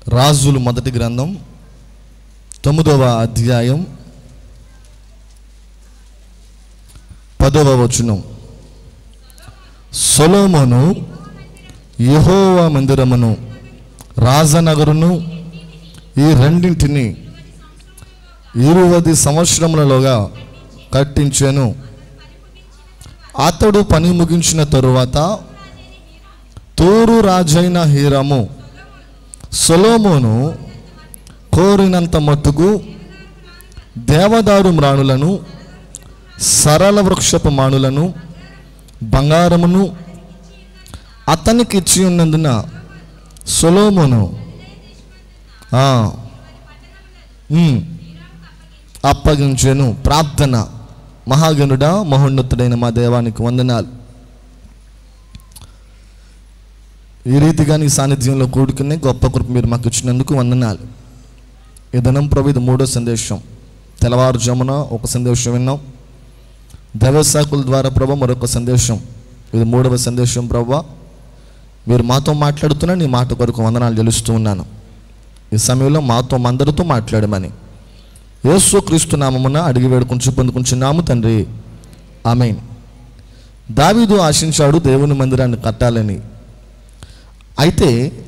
రాజులు మొదటి గ్రంథం తొమ్మిదవ అధ్యాయం పదవ వచనం సొలోమోను యెహోవా మందిరమును రాజనగరును ఈ రెండింటిని ఇరువది సంవత్సరములలోగా కట్టించాను అతడు పని ముగించిన తరువాత తూరు రాజైన హీరాము సొలోమోను కోరినంత మట్టుకు దేవదారు మ్రాణులను సరళ వృక్షపు మానులను బంగారమును అతనికి ఇచ్చి ఉన్నందున సొలోమోను ఆ, ఉమ్, అప్పగించెను ప్రార్థన మహాగణుడా మహోన్నతుడైన మా దేవానికి వందనాలు ఈ రీతిగా నీ సాన్నిధ్యంలో కూడుకునే గొప్ప కృప మీరు మాకు ఇచ్చినందుకు వందనాలు ఈ దినం ప్రభు ఇది మూడో సందేశం తెల్లవారుజామున ఒక సందేశం విన్నాం దైవశాఖల ద్వారా ప్రభు మరొక సందేశం ఇది మూడవ సందేశం ప్రభు మీరు మాతో మాట్లాడుతున్నా నీ మాట కొరకు వందనాలు తెలుస్తూ ఉన్నాను ఈ సమయంలో మాతో అందరితో మాట్లాడమని యేసు క్రీస్తు నామమున అడిగి వేడుకుంటూ పొందుకుంటున్నాము తండ్రి ఆమెన్ దావీదు ఆశించాడు దేవుని మందిరాన్ని కట్టాలని అయితే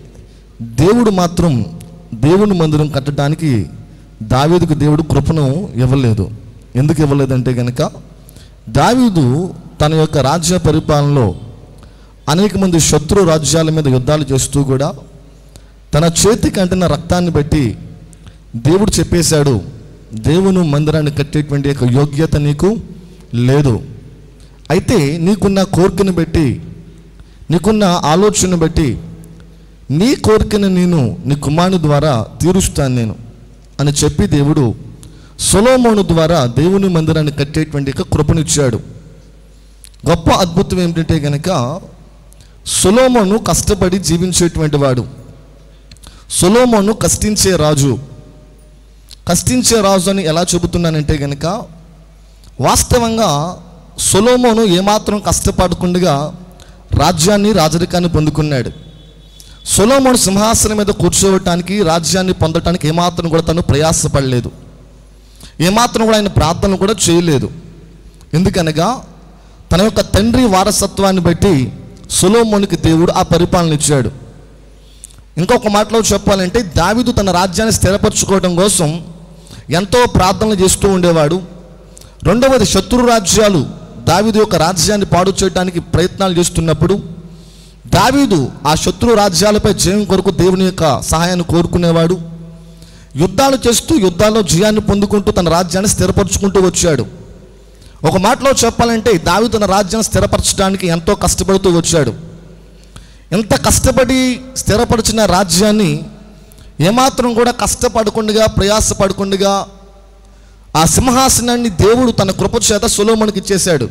దేవుడు మాత్రం దేవుని మందిరం కట్టడానికి దావీదుకు దేవుడు కృపను ఇవ్వలేదు ఎందుకు ఇవ్వలేదంటే కనుక దావీదు తన యొక్క రాజ్య పరిపాలనలో అనేక మంది శత్రు రాజ్యాల మీద యుద్ధాలు చేస్తూ కూడా తన చేతికి అంటిన రక్తాన్ని బట్టి దేవుడు చెప్పేశాడు దేవుని మందిరాన్ని కట్టేటువంటి యొక్క యోగ్యత నీకు లేదు అయితే నీకున్న కోరికను బట్టి నీకున్న ఆలోచన బట్టి నీ కోరికను నేను నీ కుమారుని ద్వారా తీరుస్తాను నేను అని చెప్పి దేవుడు సొలోమోను ద్వారా దేవుని మందిరాన్ని కట్టేటువంటి యొక్క కృపనిచ్చాడు గొప్ప అద్భుతం ఏమిటంటే కనుక సొలోమోను కష్టపడి జీవించేటువంటి వాడు సొలోమోను కష్టించే రాజు కష్టించే రాజు అని ఎలా చెబుతున్నానంటే కనుక వాస్తవంగా సొలోమోను ఏమాత్రం కష్టపడకుండా రాజ్యాన్ని రాజరికాన్ని పొందుకున్నాడు సొలోమోను సింహాసనం మీద కూర్చోవటానికి రాజ్యాన్ని పొందటానికి ఏమాత్రం కూడా తను ప్రయాసపడలేదు ఏమాత్రం కూడా ఆయన ప్రార్థనలు కూడా చేయలేదు ఎందుకనగా తన యొక్క తండ్రి వారసత్వాన్ని బట్టి సొలోమోనికి దేవుడు ఆ పరిపాలన ఇచ్చాడు ఇంకొక మాటలో చెప్పాలంటే దావీదు తన రాజ్యాన్ని స్థిరపరచుకోవడం కోసం ఎంతో ప్రార్థనలు చేస్తూ ఉండేవాడు రెండవది శత్రు రాజ్యాలు దావీదు యొక్క రాజ్యాన్ని పాడు చేయడానికి ప్రయత్నాలు చేస్తున్నప్పుడు దావీదు ఆ శత్రు రాజ్యాలపై జయం కొరకు దేవుని యొక్క సహాయాన్ని కోరుకునేవాడు యుద్ధాలు చేస్తూ యుద్ధాల్లో జయాన్ని పొందుకుంటూ తన రాజ్యాన్ని స్థిరపరచుకుంటూ వచ్చాడు ఒక మాటలో చెప్పాలంటే దావీదు తన రాజ్యాన్ని స్థిరపరచడానికి ఎంతో కష్టపడుతూ వచ్చాడు ఎంత కష్టపడి స్థిరపరిచిన రాజ్యాన్ని ఏమాత్రం కూడా కష్టపడకుండా ప్రయాసపడకుండా ఆ సింహాసనాన్ని దేవుడు తన కృప చేత సులోమనికి ఇచ్చేశాడు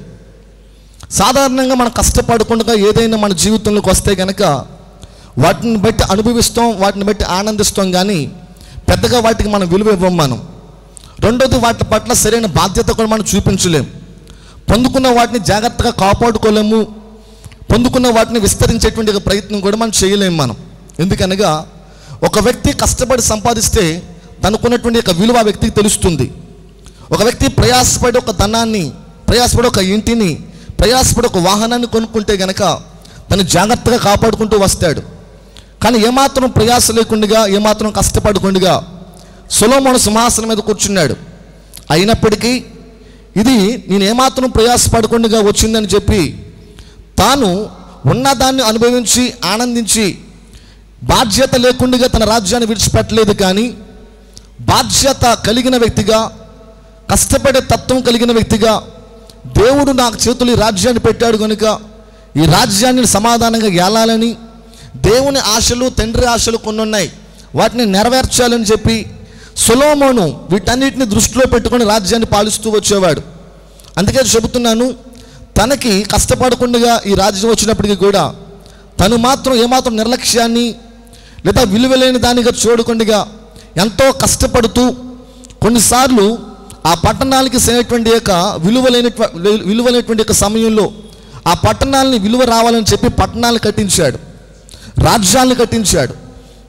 సాధారణంగా మనం కష్టపడకుండా ఏదైనా మన జీవితంలోకి వస్తే కనుక వాటిని బట్టి అనుభవిస్తాం వాటిని బట్టి ఆనందిస్తాం కానీ పెద్దగా వాటికి మనం విలువ ఇవ్వం మనం రెండోది వాటి పట్ల సరైన బాధ్యత కూడా మనం చూపించలేం పొందుకున్న వాటిని జాగ్రత్తగా కాపాడుకోలేము పొందుకున్న వాటిని విస్తరించేటువంటి ఒక ప్రయత్నం కూడా మనం చేయలేము మనం ఎందుకనగా ఒక వ్యక్తి కష్టపడి సంపాదిస్తే తనకున్నటువంటి ఒక విలువ ఆ వ్యక్తికి తెలుస్తుంది ఒక వ్యక్తి ప్రయాసపడి ఒక ధనాన్ని ప్రయాసపడి ఒక ఇంటిని ప్రయాసపడి ఒక వాహనాన్ని కొనుక్కుంటే గనక తను జాగ్రత్తగా కాపాడుకుంటూ వస్తాడు కానీ ఏమాత్రం ప్రయాస లేకుండా ఏమాత్రం కష్టపడకుండా సులోమోను సింహాసనం మీద కూర్చున్నాడు అయినప్పటికీ ఇది నేను ఏమాత్రం ప్రయాసపడకుండా వచ్చిందని చెప్పి తాను ఉన్నదాన్ని అనుభవించి ఆనందించి బాధ్యత లేకుండా తన రాజ్యాన్ని విడిచిపెట్టలేదు కానీ బాధ్యత కలిగిన వ్యక్తిగా కష్టపడే తత్వం కలిగిన వ్యక్తిగా దేవుడు నాకు చేతులు ఈ రాజ్యాన్ని పెట్టాడు కనుక ఈ రాజ్యాన్ని సమాధానంగా ఏలాలని దేవుని ఆశలు తండ్రి ఆశలు కొన్ని ఉన్నాయి వాటిని నెరవేర్చాలని చెప్పి సులోమోను వీటన్నిటిని దృష్టిలో పెట్టుకొని రాజ్యాన్ని పాలిస్తూ వచ్చేవాడు అందుకే చెబుతున్నాను తనకి కష్టపడకుండా ఈ రాజ్యం వచ్చినప్పటికీ కూడా తను మాత్రం ఏమాత్రం నిర్లక్ష్యాన్ని లేదా విలువలేని దానిగా చూడకుండా ఎంతో కష్టపడుతూ కొన్నిసార్లు ఆ పట్టణాలకి సరైనటువంటి యొక్క విలువలేని విలువలేనటువంటి యొక్క సమయంలో ఆ పట్టణాలని విలువ రావాలని చెప్పి పట్టణాలు కట్టించాడు రాజ్యాలను కట్టించాడు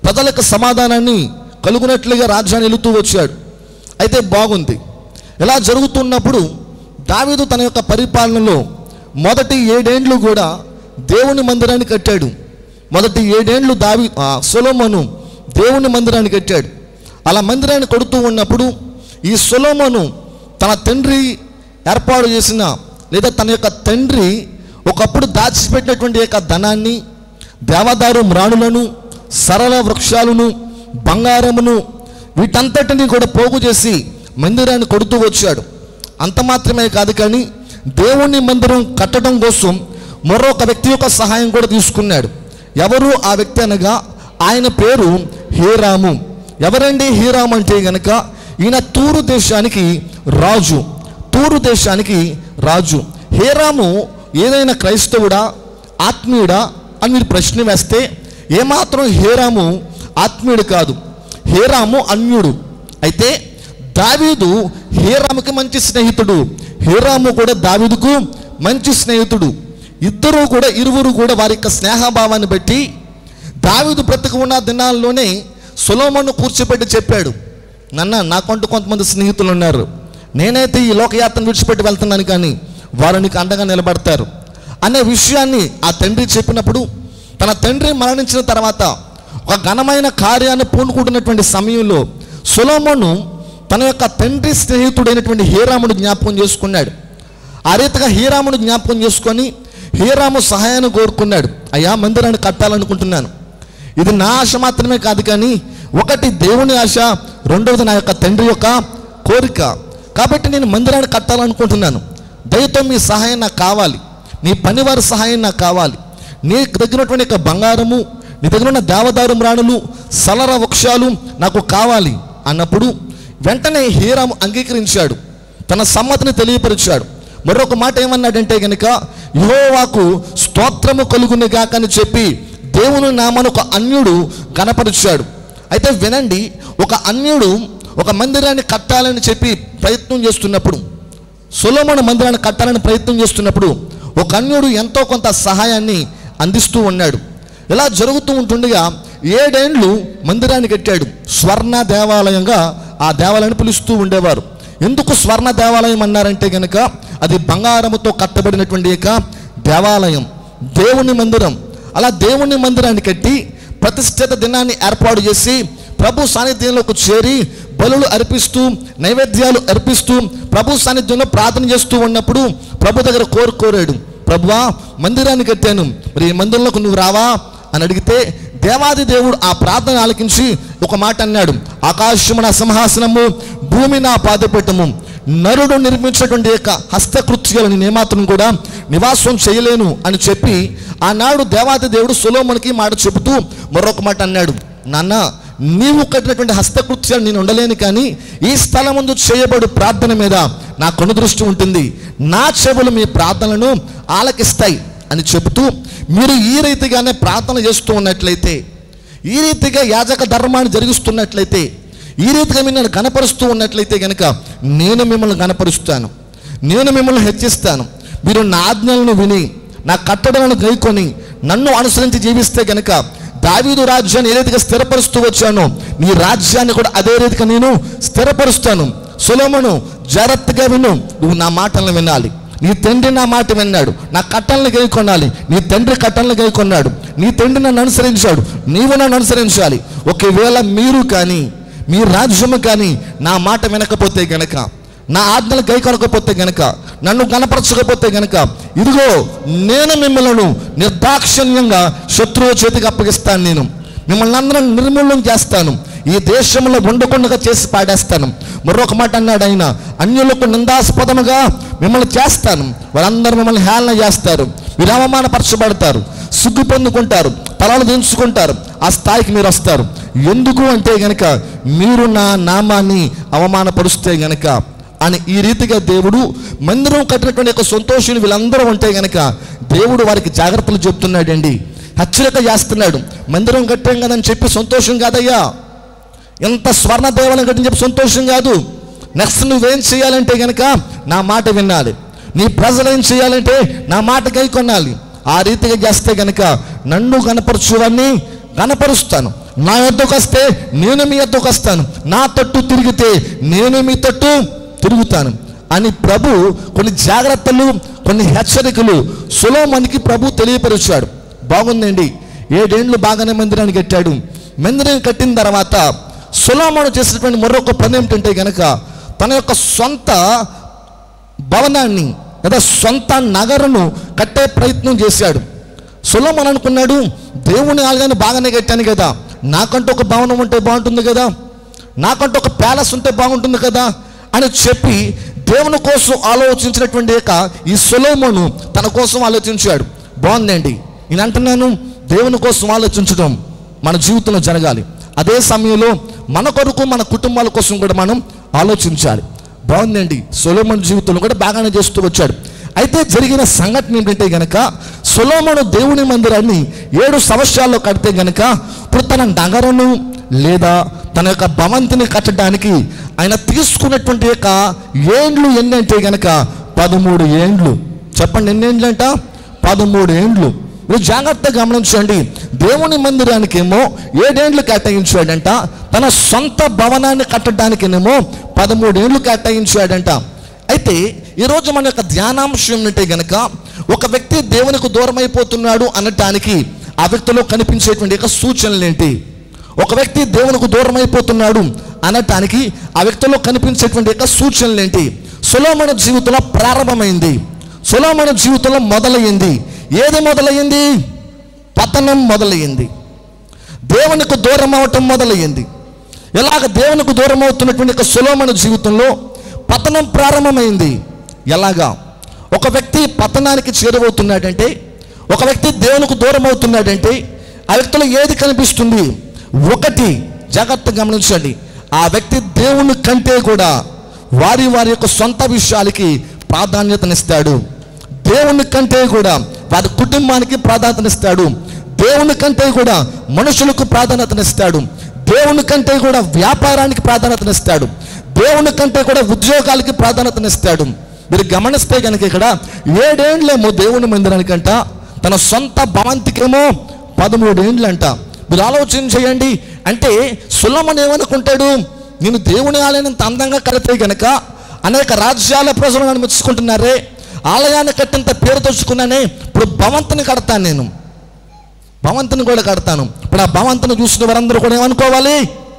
ప్రజలకు సమాధానాన్ని కలుగునట్లుగా రాజ్యాన్ని వెళుతూ వచ్చాడు అయితే బాగుంది ఇలా జరుగుతున్నప్పుడు దావీదు తన యొక్క పరిపాలనలో మొదటి ఏడేండ్లు కూడా దేవుని మందిరాన్ని కట్టాడు మొదటి ఏడేండ్లు దావి ఆ, సొలొమోను దేవుని మందిరాన్ని కట్టాడు అలా మందిరాన్ని కొడుతూ ఉన్నప్పుడు ఈ సొలొమోను తన తండ్రి ఏర్పాటు చేసిన లేదా తన యొక్క తండ్రి ఒకప్పుడు దాచిపెట్టినటువంటి యొక్క ధనాన్ని దేవదారు మ్రాణులను సరళ వృక్షాలను బంగారమును వీటంతటిని కూడా పోగు చేసి మందిరాన్ని కొడుతూ వచ్చాడు అంత మాత్రమే కాదు కానీ దేవుని మందిరం కట్టడం కోసం మరొక వ్యక్తి యొక్క సహాయం కూడా తీసుకున్నాడు ఎవరు ఆ వ్యక్తి అనగా ఆయన పేరు హీరాము ఎవరండి హీరాము అంటే గనక ఈయన తూరు దేశానికి రాజు తూరు దేశానికి రాజు హీరాము ఏదైనా క్రైస్తవుడా ఆత్మీయుడా అని మీరు ప్రశ్న వేస్తే ఏమాత్రం హేరాము ఆత్మీయుడు కాదు హేరాము అన్యుడు అయితే దావీదు హేరాముకి మంచి స్నేహితుడు హేరాము కూడా దావీదుకు మంచి స్నేహితుడు ఇద్దరు కూడా ఇరువురు కూడా వారి యొక్క స్నేహభావాన్ని బట్టి దావీదు బ్రతికి ఉన్న దినాల్లోనే సొలోమోను కూర్చోబెట్టి చెప్పాడు నన్న నాకంటూ కొంతమంది స్నేహితులు ఉన్నారు నేనైతే ఈ లోకయాత్రను విడిచిపెట్టి వెళ్తున్నాను కానీ వారు నీకు అండగా నిలబడతారు అనే విషయాన్ని ఆ తండ్రి చెప్పినప్పుడు తన తండ్రి మరణించిన తర్వాత ఒక ఘనమైన కార్యాన్ని పూనుకుంటున్నటువంటి సమయంలో సొలోమోను తన యొక్క తండ్రి స్నేహితుడైనటువంటి హీరాముడు జ్ఞాపకం చేసుకున్నాడు ఆ రీతిగా హీరామును జ్ఞాపకం చేసుకొని హీరాము సహాయాన్ని కోరుకున్నాడు అయ్యా మందిరాన్ని కట్టాలనుకుంటున్నాను ఇది నా ఆశ మాత్రమే కాదు కానీ ఒకటి దేవుని ఆశ రెండవది నా యొక్క తండ్రి యొక్క కోరిక కాబట్టి నేను మందిరాన్ని కట్టాలనుకుంటున్నాను దయతో మీ సహాయం నాకు కావాలి నీ పనివారి సహాయం నాకు కావాలి నీ దగ్గర ఉన్నటువంటి యొక్క బంగారము నీ దగ్గర ఉన్న దేవదారు మ్రాణులు సలర వృక్షాలు నాకు కావాలి అన్నప్పుడు వెంటనే హీరాము అంగీకరించాడు తన సమ్మతిని తెలియపరిచాడు మరొక మాట ఏమన్నాడంటే గనుక యెహోవాకు స్తోత్రము కలుగుని గాకని చెప్పి దేవుని నామను ఒక అన్యుడు గనపరిచాడు అయితే వినండి ఒక అన్యుడు ఒక మందిరాన్ని కట్టాలని చెప్పి ప్రయత్నం చేస్తున్నప్పుడు సొలోమోను మందిరాన్ని కట్టాలని ప్రయత్నం చేస్తున్నప్పుడు ఒక అన్యుడు ఎంతో కొంత సహాయాన్ని అందిస్తూ ఉన్నాడు ఇలా జరుగుతూ ఉంటుండగా ఏడేండ్లు మందిరాన్ని కట్టాడు స్వర్ణ దేవాలయంగా ఆ దేవాలయాన్ని పిలుస్తూ ఉండేవారు ఎందుకు స్వర్ణ దేవాలయం అన్నారంటే గనుక అది బంగారముతో కట్టబడినటువంటి యొక్క దేవాలయం దేవుని మందిరం అలా దేవుని మందిరాన్ని కట్టి ప్రతిష్ఠిత దినాన్ని ఏర్పాటు చేసి ప్రభు సాన్నిధ్యంలోకి చేరి బలులు అర్పిస్తూ నైవేద్యాలు అర్పిస్తూ ప్రభు సాన్నిధ్యంలో ప్రార్థన చేస్తూ ఉన్నప్పుడు ప్రభు దగ్గర కోరు కోరాడు ప్రభువా మందిరాన్ని కట్టాను మరి ఈ మందిరంలోకి నువ్వు రావా అని అడిగితే దేవాది దేవుడు ఆ ప్రార్థన ఆలకించి ఒక మాట అన్నాడు ఆకాశము నా సింహాసనము భూమి నా పాదపీఠము నరుడు నిర్మించినటువంటి యొక్క హస్తకృత్యాలు నేను ఏమాత్రం కూడా నివాసం చేయలేను అని చెప్పి ఆనాడు దేవాది దేవుడు సులోమునికి మాట చెబుతూ మరొక మాట అన్నాడు నాన్న నీవు కట్టినటువంటి హస్తకృత్యాలు నేను ఉండలేను కానీ ఈ స్థలం ముందు చేయబడు ప్రార్థన మీద నా దృష్టి ఉంటుంది నా చెవులు మీ ప్రార్థనలను ఆలకిస్తాయి అని చెబుతూ మీరు ఈ రీతిగానే ప్రార్థన చేస్తూ ఉన్నట్లయితే ఈ రీతిగా యాజక ధర్మాన్ని జరిగిస్తున్నట్లయితే ఈ రీతిగా మీరు నన్ను గణపరుస్తూ ఉన్నట్లయితే కనుక నేను మిమ్మల్ని గణపరుస్తాను నేను మిమ్మల్ని హెచ్చిస్తాను మీరు నా ఆజ్ఞలను విని నా కట్టడలను గైకొని నన్ను అనుసరించి జీవిస్తే గనుక దావీదు రాజ్యాన్ని ఏ రీతిగా స్థిరపరుస్తూ వచ్చానో నీ రాజ్యాన్ని కూడా అదే రీతిగా నేను స్థిరపరుస్తాను సులోమను జాగ్రత్తగా విను నువ్వు నా మాటలను వినాలి నీ తండ్రి నా మాట విన్నాడు నా కట్టలను గైకొనాలి నీ తండ్రి కట్టలను గైకొన్నాడు నీ తండ్రి నన్ను అనుసరించాడు నీవు నన్ను అనుసరించాలి ఒకవేళ మీరు కానీ మీ రాజ్యము కానీ నా మాట వినకపోతే గనక నా ఆజ్ఞలు గై కొనకపోతే గనక నన్ను కనపరచకపోతే గనక ఇదిగో నేను మిమ్మల్ని నిర్దాక్షిణ్యంగా శత్రువు చేతికి అప్పగిస్తాను నేను మిమ్మల్ని అందరం నిర్మూలన చేస్తాను ఈ దేశంలో ఉండకుండా చేసి పాడేస్తాను మరొక మాట అన్నాడు ఆయన అన్యులకు నిందాస్పదముగా మిమ్మల్ని చేస్తాను వాళ్ళందరూ మిమ్మల్ని హేళన చేస్తారు మీరు అవమానపరచబడతారు సిగ్గు పొందుకుంటారు తలలు దించుకుంటారు ఆ స్థాయికి మీరు వస్తారు ఎందుకు అంటే గనక మీరు నా నామాన్ని అవమానపరుస్తే గనక అని ఈ రీతిగా దేవుడు మందిరం కట్టినటువంటి యొక్క సంతోషులు వీళ్ళందరూ ఉంటే గనక దేవుడు వారికి జాగ్రత్తలు చెప్తున్నాడండి హెచ్చరిక చేస్తున్నాడు మందిరం కట్టాం కదని చెప్పి సంతోషం కాదయ్యా ఎంత స్వర్ణ దేవాలయం కట్టని చెప్పి సంతోషం కాదు నెక్స్ట్ నువ్వేం చేయాలంటే గనక నా మాట వినాలి నీ ప్రజలు ఏం చేయాలంటే నా మాట గై కొనాలి ఆ రీతిగా చేస్తే గనక నన్ను గనపరచువని గనపరుస్తాను నా యొద్దకు వస్తే నేను మీ యొద్దకు వస్తాను నా తట్టు తిరిగితే నేను మీ తట్టు తిరుగుతాను అని ప్రభు కొన్ని జాగ్రత్తలు కొన్ని హెచ్చరికలు సులోమనికి ప్రభు తెలియపరిచాడు బాగుందండి ఏడేండ్లు బాగానే మందిరాన్ని కట్టాడు మందిరాన్ని కట్టిన తర్వాత సులోమను చేసినటువంటి మరొక పని ఏమిటంటే గనక తన యొక్క సొంత భవనాన్ని లేదా సొంత నగరను కట్టే ప్రయత్నం చేశాడు సులోమన్ అనుకున్నాడు దేవుని ఆలయాన్ని బాగానే కట్టాను కదా నాకంటూ ఒక భవనం ఉంటే బాగుంటుంది కదా నాకంటూ ఒక ప్యాలెస్ ఉంటే బాగుంటుంది కదా అని చెప్పి దేవుని కోసం ఆలోచించినటువంటి యొక్క ఈ సులోమను తన కోసం ఆలోచించాడు బాగుందండి నేను అంటున్నాను దేవుని కోసం ఆలోచించడం మన జీవితంలో జరగాలి అదే సమయంలో మన కొరకు మన కుటుంబాల కోసం కూడా మనం ఆలోచించాలి బాగుందండి సొలోమన్ జీవితంలో కూడా బాగానే చేస్తూ వచ్చాడు అయితే జరిగిన సంఘటన ఏంటంటే గనక సొలోమను దేవుని మందిరాన్ని ఏడు సంవత్సరాల్లో కడితే గనక ఇప్పుడు తన నగరను లేదా తన యొక్క భవంతిని కట్టడానికి ఆయన తీసుకున్నటువంటి యొక్క ఏండ్లు ఎన్ని అంటే గనక పదమూడు ఏండ్లు చెప్పండి ఎన్ని ఏండ్లు అంట పదమూడు ఏండ్లు మీరు జాగ్రత్తగా గమనించండి దేవుని మందిరానికేమో ఏడేండ్లు కేటాయించాడంట తన సొంత భవనాన్ని కట్టడానికేనేమో పదమూడేండ్లు కేటాయించాడంట అయితే ఈరోజు మన యొక్క ధ్యానాంశం ఏంటంటే గనక ఒక వ్యక్తి దేవునికి దూరం అయిపోతున్నాడు అనటానికి ఆ వ్యక్తిలో కనిపించేటువంటి యొక్క సూచనలు ఏంటి ఒక వ్యక్తి దేవునికి దూరం అయిపోతున్నాడు అనటానికి ఆ వ్యక్తిలో కనిపించేటువంటి యొక్క సూచనలు ఏంటి సులోమన జీవితంలో ప్రారంభమైంది సులోమన జీవితంలో మొదలయ్యింది ఏది మొదలయ్యింది పతనం మొదలయ్యింది దేవునికి దూరం అవటం మొదలయ్యింది ఎలాగ దేవునికి దూరం అవుతున్నటువంటి యొక్క సులోమన జీవితంలో పతనం ప్రారంభమైంది ఎలాగా ఒక వ్యక్తి పతనానికి చేరువవుతున్నాడంటే ఒక వ్యక్తి దేవునికి దూరం అవుతున్నాడంటే ఆ వ్యక్తిలో ఏది కనిపిస్తుంది ఒకటి జాగ్రత్త గమనించండి ఆ వ్యక్తి దేవుని కంటే కూడా వారి వారి యొక్క సొంత విషయాలకి ప్రాధాన్యతనిస్తాడు దేవుని కంటే కూడా వారి కుటుంబానికి ప్రాధాన్యతనిస్తాడు దేవుని కంటే కూడా మనుషులకు ప్రాధాన్యతనిస్తాడు దేవుని కంటే కూడా వ్యాపారానికి ప్రాధాన్యతనిస్తాడు దేవుని కంటే కూడా ఉద్యోగాలకి ప్రాధాన్యతనిస్తాడు మీరు గమనిస్తే కనుక ఇక్కడ ఏడేండ్లేమో దేవుని మందిరానికంట తన సొంత భవంతికేమో పదమూడేండ్లంట మీరు ఆలోచన చేయండి అంటే సులమన్ ఏమనుకుంటాడు నేను దేవుని ఆలయం ఇంత అందంగా కడితే గనక అనేక రాజ్యాల ప్రజలు నన్ను మెచ్చుకుంటున్నారే ఆలయాన్ని కట్టినంత పేరు తెచ్చుకున్నానే ఇప్పుడు భవంతిని కడతాను నేను భవంతిని కూడా కడతాను ఇప్పుడు ఆ భవంతిని చూసిన వారందరూ కూడా ఏమనుకోవాలి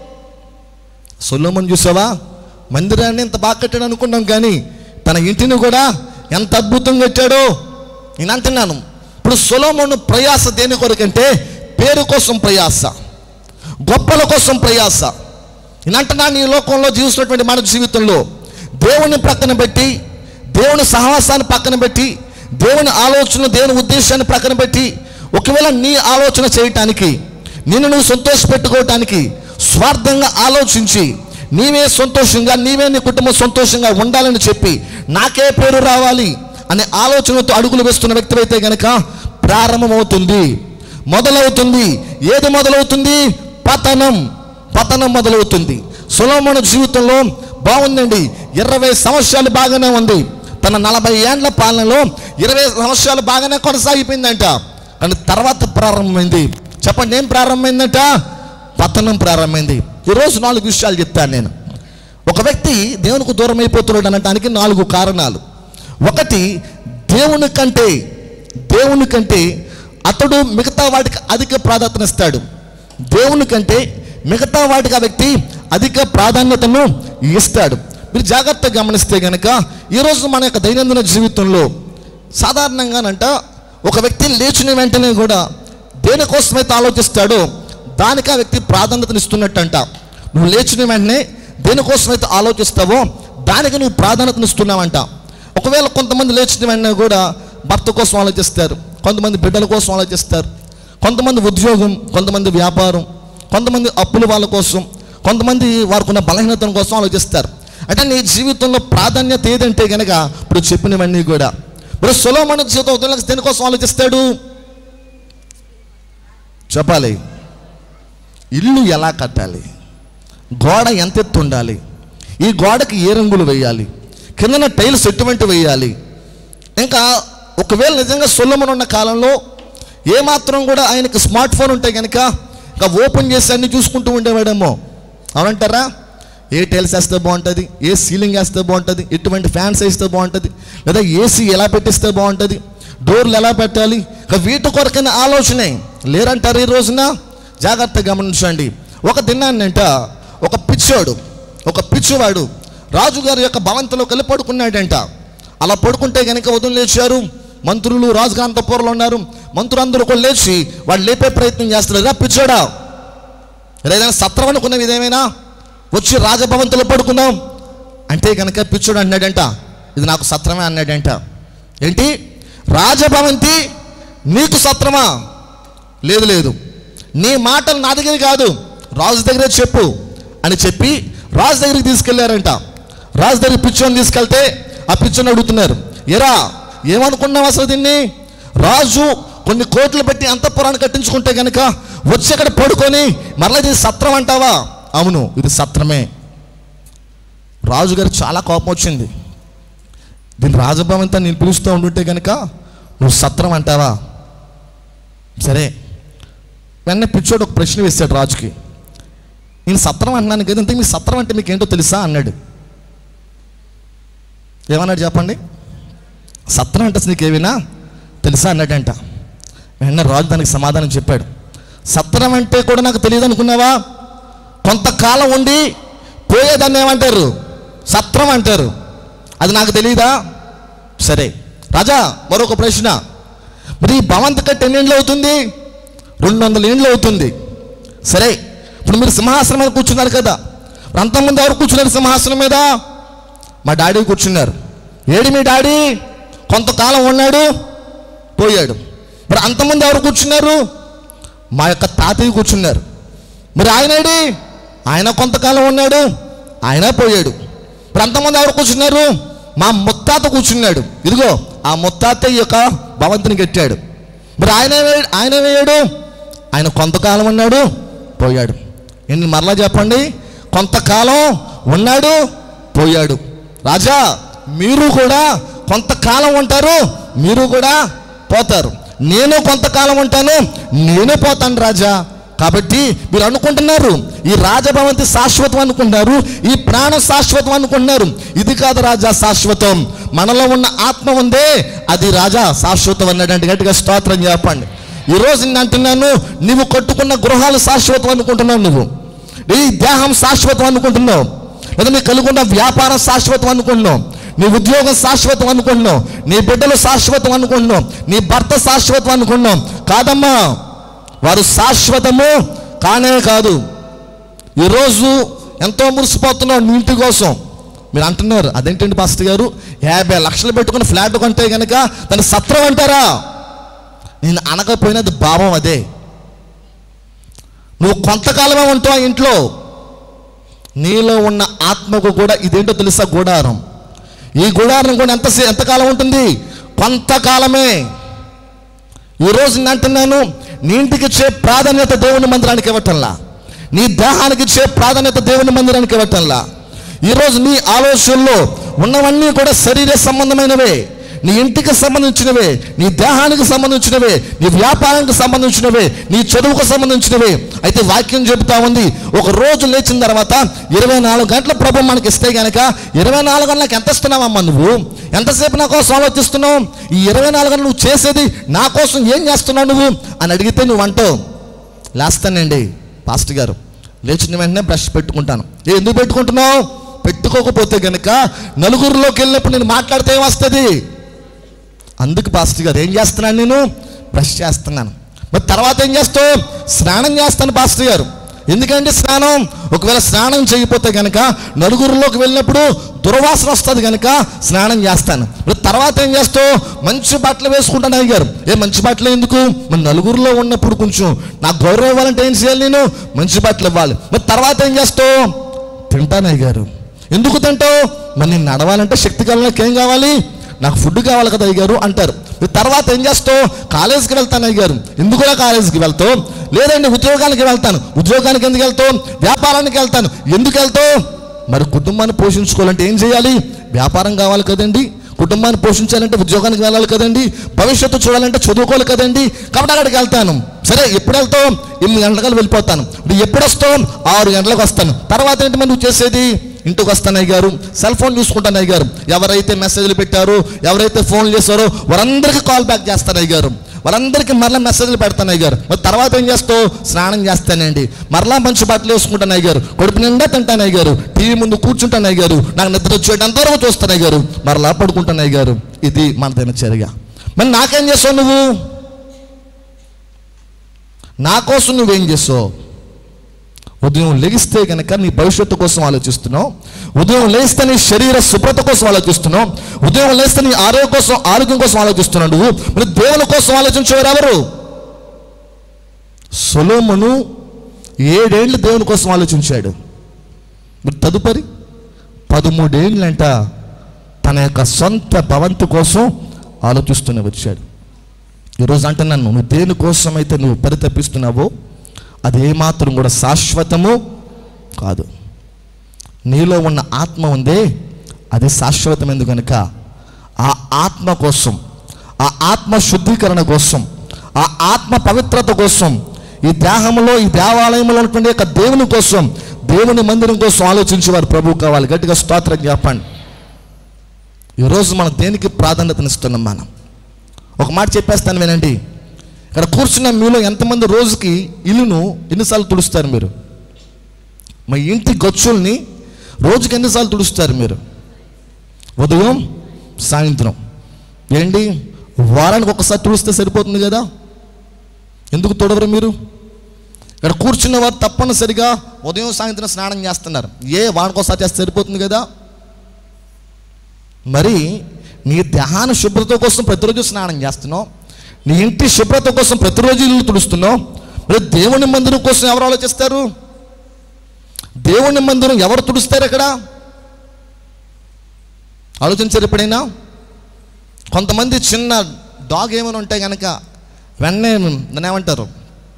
సొలోమన్ చూసావా మందిరాన్ని ఎంత బాగా కట్టాడు అనుకున్నాం కానీ తన ఇంటిని కూడా ఎంత అద్భుతంగా కట్టాడో నేను అంటున్నాను ఇప్పుడు సొలోమోను ప్రయాస దేని కొరకంటే పేరు కోసం ప్రయాస గొప్పల కోసం ప్రయాస నేను అంటున్నాను ఈ లోకంలో జీవిస్తున్నటువంటి మన జీవితంలో దేవుని పక్కన పెట్టి దేవుని సహవాసాన్ని పక్కన పెట్టి దేవుని ఆలోచన దేవుని ఉద్దేశాన్ని పక్కన పెట్టి ఒకవేళ నీ ఆలోచన చేయటానికి నిన్ను నువ్వు సంతోషపెట్టుకోవటానికి స్వార్థంగా ఆలోచించి నీవే సంతోషంగా నీవే నీ కుటుంబం సంతోషంగా ఉండాలని చెప్పి నాకే పేరు రావాలి అనే ఆలోచనతో అడుగులు వేస్తున్న వ్యక్తి అయితే గనక ప్రారంభమవుతుంది మొదలవుతుంది ఏది మొదలవుతుంది పతనం పతనం మొదలవుతుంది సులోమన జీవితంలో బాగుందండి ఇరవై సంవత్సరాలు బాగానే ఉంది తన నలభై ఏండ్ల పాలనలో ఇరవై సంవత్సరాలు బాగానే కొనసాగిపోయిందంట కానీ తర్వాత ప్రారంభమైంది చెప్పండి ఏం ప్రారంభమైందంట పతనం ప్రారంభమైంది ఈరోజు నాలుగు విషయాలు చెప్తాను నేను ఒక వ్యక్తి దేవునికి దూరం అయిపోతున్నాడు అనడానికి నాలుగు కారణాలు ఒకటి దేవుని కంటే దేవుని కంటే అతడు మిగతా వాటికి అధిక ప్రాధాన్యతనిస్తాడు దేవుని కంటే మిగతా వాటికి ఆ వ్యక్తి అధిక ప్రాధాన్యతను ఇస్తాడు మీరు జాగ్రత్తగా గమనిస్తే కనుక ఈరోజు మన యొక్క దైనందిన జీవితంలో సాధారణంగానంట ఒక వ్యక్తి లేచిన వెంటనే కూడా దేనికోసమైతే ఆలోచిస్తాడో దానికి ఆ వ్యక్తి ప్రాధాన్యతనిస్తున్నట్టంట నువ్వు లేచిన వెంటనే దేనికోసమైతే ఆలోచిస్తావో దానికి నువ్వు ప్రాధాన్యతనిస్తున్నావంట ఒకవేళ కొంతమంది లేచిన వెంటనే కూడా భర్త కోసం ఆలోచిస్తారు కొంతమంది బిడ్డల కోసం ఆలోచిస్తారు కొంతమంది ఉద్యోగం కొంతమంది వ్యాపారం కొంతమంది అప్పుల వాళ్ళ కోసం కొంతమంది వారికి ఉన్న బలహీనతల కోసం ఆలోచిస్తారు అంటే నీ జీవితంలో ప్రాధాన్యత ఏదంటే కనుక ఇప్పుడు చెప్పినవన్నీ కూడా ఇప్పుడు సులోమన జీవితం ఉదయం దేనికోసం ఆలోచిస్తాడు చెప్పాలి ఇల్లు ఎలా కట్టాలి గోడ ఎంత ఎత్తు ఉండాలి ఈ గోడకి ఏ రంగులు వేయాలి కిందన టైల్స్ ఎటువంటి వేయాలి ఇంకా ఒకవేళ నిజంగా సొల్లమన్ ఉన్న కాలంలో ఏమాత్రం కూడా ఆయనకి స్మార్ట్ ఫోన్ ఉంటే కనుక ఇంకా ఓపెన్ చేసి అన్ని చూసుకుంటూ ఉండేవాడేమో అవునంటారా ఏ టైల్స్ వేస్తే బాగుంటుంది ఏ సీలింగ్ వేస్తే బాగుంటుంది ఎటువంటి ఫ్యాన్స్ వేస్తే బాగుంటుంది లేదా ఏసీ ఎలా పెట్టిస్తే బాగుంటుంది డోర్లు ఎలా పెట్టాలి ఇక వీటి కొరకైన ఆలోచనే లేరంటారు ఈ రోజున జాగ్రత్త గమనించండి ఒక దినాన్నంట ఒక పిచ్చోడు ఒక పిచ్చివాడు రాజుగారి యొక్క భవంతిలోకి వెళ్ళి పడుకున్నాడంట అలా పడుకుంటే కనుక ఉదయం లేచారు మంత్రులు రాజుగారి అంతపురంలో ఉన్నారు మంత్రులందరూ కూడా లేచి వాళ్ళు లేపే ప్రయత్నం చేస్తారు రా పిచ్చోడా ఏదైనా సత్రం అనుకున్న ఇదేమైనా వచ్చి రాజభవంతిలో పడుకుందాం అంటే కనుక పిచ్చుడు అన్నాడంట ఇది నాకు సత్రమే అన్నాడంట ఏంటి రాజభవంతి నీకు సత్రమా లేదు లేదు నీ మాటలు నా దగ్గర కాదు రాజు దగ్గరే చెప్పు అని చెప్పి రాజు దగ్గరికి తీసుకెళ్లారంట రాజు దగ్గర పిచ్చోని తీసుకెళ్తే ఆ పిచ్చోని అడుగుతున్నారు ఎరా ఏమనుకున్నావు అసలు దీన్ని రాజు కొన్ని కోట్లు పెట్టి అంతఃపురాన్ని కట్టించుకుంటే కనుక వచ్చి అక్కడ పడుకొని మరలా ఇది సత్రం అంటావా అవును ఇది సత్రమే రాజుగారు చాలా కోపం వచ్చింది దీని రాజభవంతా నేను పిలుస్తూ ఉంటుంటే కనుక నువ్వు సత్రం అంటావా సరే వెంటనే పిచ్చోడు ఒక ప్రశ్న వేశాడు రాజుకి నేను సత్రం అంటున్నాను కదా ఇంతకు మీ సత్రం అంటే మీకు ఏంటో తెలుసా అన్నాడు ఏమన్నాడు చెప్పండి సత్రం అంటే అసలు నీకు ఏమైనా తెలుసా అన్నాడంట వెంటనే రాజు దానికి సమాధానం చెప్పాడు సత్రం అంటే కూడా నాకు తెలియదు అనుకున్నావా కొంతకాలం ఉండి పోయేదాన్ని ఏమంటారు సత్రం అంటారు అది నాకు తెలియదా సరే రాజా మరొక ప్రశ్న మరి ఈ భవంతి కట్టి ఎన్ని ఏండ్లు అవుతుంది రెండు వందల ఏండ్లు అవుతుంది సరే ఇప్పుడు మీరు సింహాసనం మీద కూర్చున్నారు కదా మరి అంతమంది ఎవరు కూర్చున్నారు సింహాసనం మీద మా డాడీ కూర్చున్నారు ఏడి మీ డాడీ కొంతకాలం ఉన్నాడు పోయాడు మరి అంతమంది ఎవరు కూర్చున్నారు మా యొక్క తాతయ్య కూర్చున్నారు మరి ఆయనేడి ఆయన కొంతకాలం ఉన్నాడు ఆయన పోయాడు మరి అంతమంది ఎవరు కూర్చున్నారు మా ముత్తాత కూర్చున్నాడు ఇదిగో ఆ ముత్తాత ఈ యొక్క భవంతిని కట్టాడు మరి ఆయన ఏమయ్యాడు- ఆయన ఏమయ్యాడు ఆయన కొంతకాలం ఉన్నాడు పోయాడు ఏంటి మరలా చెప్పండి కొంతకాలం ఉన్నాడు పోయాడు రాజా మీరు కూడా కొంతకాలం ఉంటారు మీరు కూడా పోతారు నేను కొంతకాలం ఉంటాను నేను పోతాను రాజా కాబట్టి మీరు అనుకుంటున్నారు ఈ రాజభవంతి శాశ్వతం అనుకుంటున్నారు ఈ ప్రాణం శాశ్వతం అనుకుంటున్నారు ఇది కాదు రాజా శాశ్వతం మనలో ఉన్న ఆత్మ ఉందే అది రాజా శాశ్వతం అన్నాడంటే గట్టిగా స్తోత్రం చెప్పండి ఈరోజు నేను అంటున్నాను నువ్వు కట్టుకున్న గృహాలు శాశ్వతం అనుకుంటున్నావు నువ్వు నీ దేహం శాశ్వతం అనుకుంటున్నావు లేదా నీ కలుగున్న వ్యాపారం శాశ్వతం అనుకుంటున్నావు నీ ఉద్యోగం శాశ్వతం అనుకుంటున్నావు నీ బిడ్డలు శాశ్వతం అనుకుంటున్నావు నీ భర్త శాశ్వతం అనుకుంటున్నావు కాదమ్మా వారు శాశ్వతము కానే కాదు ఈరోజు ఎంతో మురిసిపోతున్నావు నీ ఇంటి కోసం మీరు అంటున్నారు అదేంటండి పాస్టర్ గారు యాభై లక్షలు పెట్టుకుని ఫ్లాట్ కొంటే కనుక దాన్ని సత్రం అంటారా నేను అనకపోయినది భావం అదే నువ్వు కొంతకాలమే ఉంటావు ఆ ఇంట్లో నీలో ఉన్న ఆత్మకు కూడా ఇదేంటో తెలుసా గుడారం ఈ గుడారం కూడా ఎంత ఎంతకాలం ఉంటుంది కొంతకాలమే ఈరోజు నేను అంటున్నాను నీ ఇంటికి ఇచ్చే ప్రాధాన్యత దేవుని మందిరానికి ఇవ్వటంలా నీ దేహానికి ఇచ్చే ప్రాధాన్యత దేవుని మందిరానికి ఇవ్వటంలా ఈరోజు నీ ఆలోచనలో ఉన్నవన్నీ కూడా శరీర సంబంధమైనవే నీ ఇంటికి సంబంధించినవే నీ దేహానికి సంబంధించినవే నీ వ్యాపారానికి సంబంధించినవే నీ చదువుకు సంబంధించినవే అయితే వాక్యం చెబుతా ఉంది ఒక రోజు లేచిన తర్వాత ఇరవై నాలుగు గంటల ప్రభు మనకి ఇస్తే గనక ఇరవై నాలుగు గంటలకు ఎంత ఇస్తున్నావమ్మా నువ్వు ఎంతసేపు నా కోసం ఆలోచిస్తున్నావు ఈ ఇరవై నాలుగు గంటలు నువ్వు చేసేది నా కోసం ఏం చేస్తున్నావు నువ్వు అని అడిగితే నువ్వు అంటావు లేస్తానండి పాస్టర్ గారు లేచిన వెంటనే బ్రష్ పెట్టుకుంటాను ఏ ఎందుకు పెట్టుకుంటున్నావు పెట్టుకోకపోతే గనుక నలుగురిలోకి వెళ్ళినప్పుడు నేను మాట్లాడితే ఏమొస్తుంది అందుకు పాస్టర్ గారు ఏం చేస్తున్నాను నేను బ్రష్ చేస్తున్నాను మరి తర్వాత ఏం చేస్తావు స్నానం చేస్తాను పాస్టర్ గారు ఎందుకంటే స్నానం ఒకవేళ స్నానం చేయకపోతే కనుక నలుగురిలోకి వెళ్ళినప్పుడు దుర్వాసన వస్తుంది కనుక స్నానం చేస్తాను మరి తర్వాత ఏం చేస్తావు మంచి బట్టలు వేసుకుంటాను అయ్యారు ఏ మంచి బట్టలు ఎందుకు మరి నలుగురిలో ఉన్నప్పుడు కొంచెం నాకు గౌరవం ఇవ్వాలంటే ఏం చేయాలి నేను మంచి బట్టలు ఇవ్వాలి మరి తర్వాత ఏం చేస్తావు తింటాను అయ్యారు ఎందుకు తింటావు మరి నేను నడవాలంటే శక్తి కలిగినకి ఏం కావాలి నాకు ఫుడ్ కావాలి కదా అయ్యారు అంటారు ఈ తర్వాత ఏం చేస్తావు కాలేజీకి వెళ్తాను అయ్యారు ఎందుకు కూడా కాలేజీకి వెళ్తావు లేదండి ఉద్యోగానికి వెళ్తాను ఉద్యోగానికి ఎందుకు వెళ్తావు వ్యాపారానికి వెళ్తాను ఎందుకు వెళ్తావు మరి కుటుంబాన్ని పోషించుకోవాలంటే ఏం చేయాలి వ్యాపారం కావాలి కదండి కుటుంబాన్ని పోషించాలంటే ఉద్యోగానికి వెళ్ళాలి కదండి భవిష్యత్తు చూడాలంటే చదువుకోవాలి కదండి కాబట్టి అక్కడికి వెళ్తాను సరే ఎప్పుడు వెళ్తావు ఎనిమిది గంటలకు వెళ్ళిపోతాను ఇప్పుడు ఎప్పుడు వస్తావు ఆరు గంటలకు వస్తాను తర్వాత ఏంటి మరి నువ్వు చేసేది ఇంటికి వస్తాను అయ్యారు సెల్ ఫోన్ చూసుకుంటాను అయ్యారు ఎవరైతే మెసేజ్లు పెట్టారో ఎవరైతే ఫోన్ చేశారో వారందరికీ కాల్ బ్యాక్ చేస్తాను అయ్యారు వాళ్ళందరికీ మరలా మెసేజ్లు పెడతాను అయ్యారు మరి తర్వాత ఏం చేస్తావు స్నానం చేస్తానండి మరలా మంచి బట్టలు వేసుకుంటాను అయ్యారు కొడుకు నిండా తింటాను అయ్యారు టీవీ ముందు కూర్చుంటాను అయ్యారు నాకు నిద్ర వచ్చేటంత వరకు చూస్తాను అయ్యారు మరలా పడుకుంటాను అయ్యారు ఇది మన దినచర్య మరి నాకేం చేసావు నువ్వు నా కోసం నువ్వేం చేసావు ఉదయం లెగిస్తే కనుక నీ భవిష్యత్తు కోసం ఆలోచిస్తున్నావు ఉదయం లేస్తే నీ శరీర శుభ్రత కోసం ఆలోచిస్తున్నావు ఉదయం లేస్తే నీ ఆరోగ్యం కోసం ఆరోగ్యం కోసం ఆలోచిస్తున్నావు నువ్వు మరి దేవుని కోసం ఆలోచించేవారు ఎవరు సొలోమును ఏడేళ్ళు దేవుని కోసం ఆలోచించాడు మరి తదుపరి పదమూడేళ్ళంట తన యొక్క సొంత భవంతు కోసం ఆలోచిస్తూనే వచ్చాడు ఈరోజు అంటున్నాను నువ్వు దేని కోసం అయితే నువ్వు పరితపిస్తున్నావో అది ఏమాత్రం కూడా శాశ్వతము కాదు నీలో ఉన్న ఆత్మ ఉందే అది శాశ్వతమైంది కనుక ఆ ఆత్మ కోసం ఆ ఆత్మ శుద్ధీకరణ కోసం ఆ ఆత్మ పవిత్రత కోసం ఈ దేహంలో ఈ దేవాలయంలో ఉన్నటువంటి యొక్క దేవుని కోసం దేవుని మందిరం కోసం ఆలోచించి వారు ప్రభు కావాలి గట్టిగా స్తోత్రం చెప్పండి ఈరోజు మనం దేనికి ప్రాధాన్యతనిస్తున్నాం మనం ఒక మాట చెప్పేస్తాను వినండి ఇక్కడ కూర్చున్న మీలో ఎంతమంది రోజుకి ఇల్లును ఎన్నిసార్లు తుడుస్తారు మీరు మా ఇంటి గచ్చుల్ని రోజుకి ఎన్నిసార్లు తుడుస్తారు మీరు ఉదయం సాయంత్రం ఏంటి వారానికి ఒకసారి తుడిస్తే సరిపోతుంది కదా ఎందుకు తొడవరు మీరు ఇక్కడ కూర్చున్న వారు తప్పనిసరిగా ఉదయం సాయంత్రం స్నానం చేస్తున్నారు ఏ వారానికి ఒకసారి చేస్తే సరిపోతుంది కదా మరి నీ దేహాన శుభ్రత కోసం ప్రతిరోజు స్నానం చేస్తున్నావు నీ ఇంటి శుభ్రత కోసం ప్రతిరోజు ఇల్లు తుడుస్తున్నావు మరి దేవుని మందిరం కోసం ఎవరు ఆలోచిస్తారు దేవుని మందిరం ఎవరు తుడుస్తారు ఇక్కడ ఆలోచించారు ఎప్పుడైనా కొంతమంది చిన్న డాగ్ ఏమైనా ఉంటే కనుక వెన్నే దాన్ని ఏమంటారు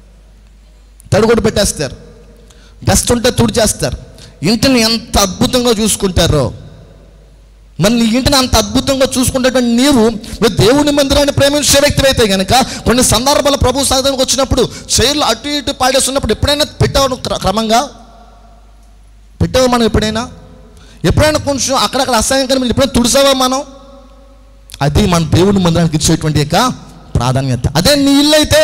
తడుగుడు పెట్టేస్తారు డస్ట్ ఉంటే తుడిచేస్తారు ఇంటిని ఎంత అద్భుతంగా చూసుకుంటారో మరి నీ ఇంటిని అంత అద్భుతంగా చూసుకునేటువంటి నీవు నువ్వు దేవుని మందిరాన్ని ప్రేమించే వ్యక్తివైతే కనుక కొన్ని సందర్భాలు ప్రభు సాధనకు వచ్చినప్పుడు చైర్లు అటు ఇటు పాడేస్తున్నప్పుడు ఎప్పుడైనా పెట్టావు నువ్వు క్ర- క్రమంగా పెట్టావు మనం ఎప్పుడైనా ఎప్పుడైనా కొంచెం అక్కడక్కడ అసహ్యం కానీ ఎప్పుడైనా తుడిసావా మనం అది మన దేవుని మందిరానికి ఇచ్చేటువంటి యొక్క ప్రాధాన్యత అదే నీ ఇల్లు అయితే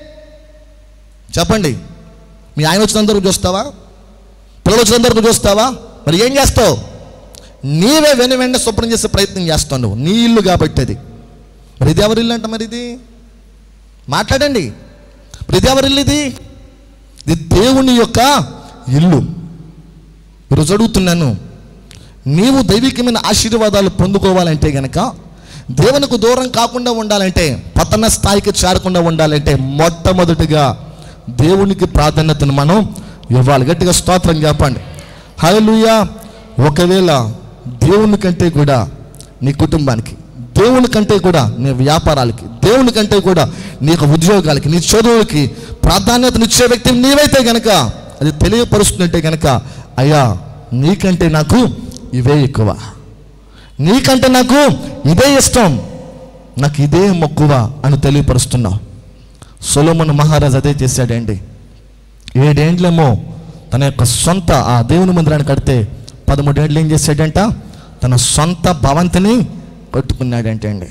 చెప్పండి మీ ఆయన వచ్చినందరూ చూస్తావా పిల్లలు వచ్చినందరూ చూస్తావా మరి ఏం చేస్తావు నీవే వెను వెంట శుభ్రం చేసే ప్రయత్నం చేస్తావు నువ్వు నీ ఇల్లు కాబట్టి అది మరి ఇది ఎవరి ఇల్లు అంట మరి ఇది మాట్లాడండి మరి ఇది ఎవరి ఇల్లు ఇది ఇది దేవుని యొక్క ఇల్లు ఈరోజు అడుగుతున్నాను నీవు దైవికమైన ఆశీర్వాదాలు పొందుకోవాలంటే గనక దేవునికి దూరం కాకుండా ఉండాలంటే పతన స్థాయికి చేరకుండా ఉండాలంటే మొట్టమొదటిగా దేవునికి ప్రాధాన్యతను మనం ఇవ్వాలి గట్టిగా స్తోత్రం చెప్పండి హల్లెలూయా ఒకవేళ దేవుని కంటే కూడా నీ కుటుంబానికి దేవుని కంటే కూడా నీ వ్యాపారాలకి దేవుని కంటే కూడా నీ యొక్క ఉద్యోగాలకి నీ చదువులకి ప్రాధాన్యతనిచ్చే వ్యక్తి నీవైతే గనక అది తెలియపరుస్తుంటే గనక అయ్యా నీకంటే నాకు ఇవే ఎక్కువ నీకంటే నాకు ఇదే ఇష్టం నాకు ఇదే మక్కువ అని తెలియపరుస్తున్నావు సొలోమన్ మహారాజ్ అదే చేశాడండి ఏడేండ్లేమో తన యొక్క సొంత ఆ దేవుని మందిరాన్ని కడితే పదమూడేండ్లు ఏం చేశాడంట తన సొంత భవంతిని కట్టుకున్నాడంటే అండి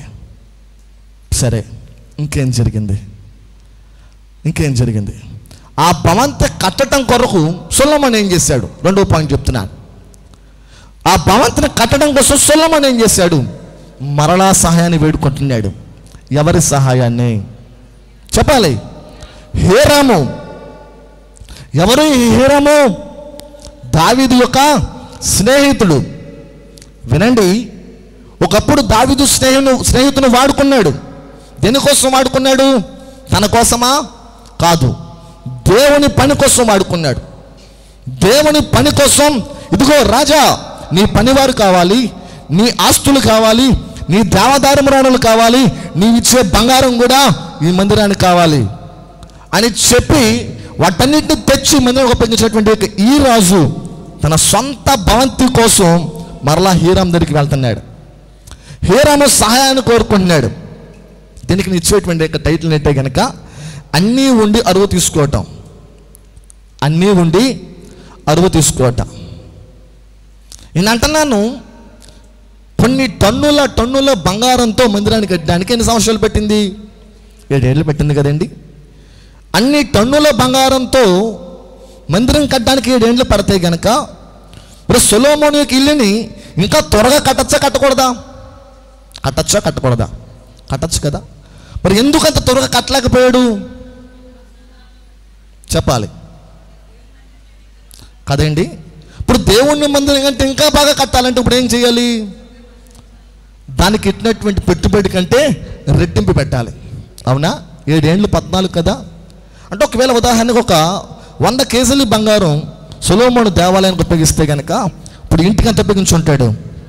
సరే ఇంకేం జరిగింది ఇంకేం జరిగింది ఆ భవంతి కట్టడం కొరకు సొల్లమన్ ఏం చేశాడు రెండో పాయింట్ చెప్తున్నాను ఆ భవంతిని కట్టడం కోసం సొల్లమన్ ఏం చేశాడు మరలా సహాయాన్ని వేడుకుంటున్నాడు ఎవరి సహాయాన్ని చెప్పాలి హేరాము ఎవరు ఈ హేరాము దావీదు యొక్క స్నేహితుడు వినండి ఒకప్పుడు దావీదు స్నేహితును స్నేహితుని వాడుకున్నాడు దేనికోసం వాడుకున్నాడు తన కోసమా కాదు దేవుని పని కోసం వాడుకున్నాడు దేవుని పని కోసం ఇదిగో రాజా నీ పనివారు కావాలి నీ ఆస్తులు కావాలి నీ దేవదారమురాణులు కావాలి నీ ఇచ్చే బంగారం కూడా ఈ మందిరానికి కావాలి అని చెప్పి వాటన్నిటిని తెచ్చి మందిరం ఉపయోగించినటువంటి యొక్క ఈ రాజు తన సొంత భవంతి కోసం మరలా హీరాం దగ్గరికి వెళ్తున్నాడు హీరాము సహాయాన్ని కోరుకుంటున్నాడు దీనికి నేను ఇచ్చేటువంటి యొక్క టైటిల్ ఏంటంటే కనుక అన్నీ ఉండి అరువు తీసుకోవటం అన్నీ ఉండి అరువు తీసుకోవటం నేను అంటున్నాను కొన్ని టన్నుల టన్నుల బంగారంతో మందిరాన్ని కట్టడానికి ఎన్ని సంవత్సరాలు పెట్టింది ఏడేళ్ళు పెట్టింది కదండి అన్ని టన్నుల బంగారంతో మందిరం కట్టడానికి ఏడేళ్ళు పడతాయి కనుక ఇప్పుడు సొలోమోని యొక్క ఇల్లుని ఇంకా త్వరగా కట్టచ్చా కట్టకూడదా కట్టచ్చా కట్టకూడదా కట్టచ్చు కదా మరి ఎందుకు అంత త్వరగా కట్టలేకపోయాడు చెప్పాలి కదండి ఇప్పుడు దేవుణ్ణి మందిరం కంటే ఇంకా బాగా కట్టాలంటే ఇప్పుడు ఏం చేయాలి దానికి ఇట్టినటువంటి పెట్టుబడి కంటే రెట్టింపు పెట్టాలి అవునా ఏడేండ్లు పద్నాలుగు కదా అంటే ఒకవేళ ఉదాహరణకు ఒక వంద కేజీల బంగారం సులోమోను దేవాలయానికి ఉపయోగిస్తే కనుక ఇప్పుడు ఇంటికి ఎంత ఉపయోగించుంటాడు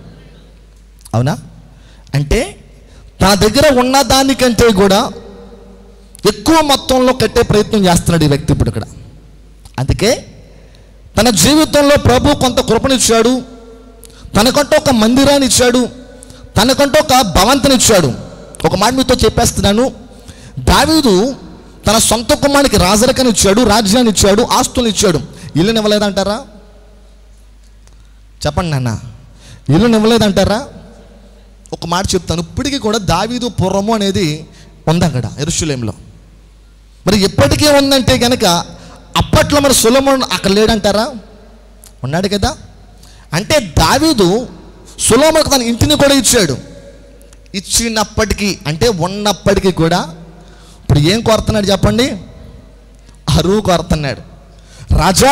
అవునా అంటే తన దగ్గర ఉన్న దానికంటే కూడా ఎక్కువ మొత్తంలో కట్టే ప్రయత్నం చేస్తున్నాడు ఈ వ్యక్తి ఇప్పుడు ఇక్కడ అందుకే తన జీవితంలో ప్రభు కొంత కృపనిచ్చాడు తనకంటూ ఒక మందిరాన్ని ఇచ్చాడు తనకంటూ ఒక భవంతిని ఇచ్చాడు ఒక మాట మీతో చెప్పేస్తున్నాను దావీదు తన సొంత కుమారునికి రాజరికని ఇచ్చాడు రాజ్యాన్ని ఇచ్చాడు ఆస్తులు ఇచ్చాడు ఇల్లుని ఇవ్వలేదంటారా చెప్పండి నాన్న ఇల్లుని ఇవ్వలేదంటారా ఒక మాట చెప్తాను ఇప్పటికీ కూడా దావీదు పురము అనేది ఉంది అక్కడ ఎరుషులేంలో మరి ఎప్పటికీ ఉందంటే కనుక అప్పట్లో మరి సులమోన్ అక్కడ లేడంటారా ఉన్నాడు కదా అంటే దావీదు సులోమకు తన ఇంటిని కూడా ఇచ్చాడు ఇచ్చినప్పటికీ అంటే ఉన్నప్పటికీ కూడా ఇప్పుడు ఏం కోరుతున్నాడు చెప్పండి అరువు కోరుతున్నాడు రాజా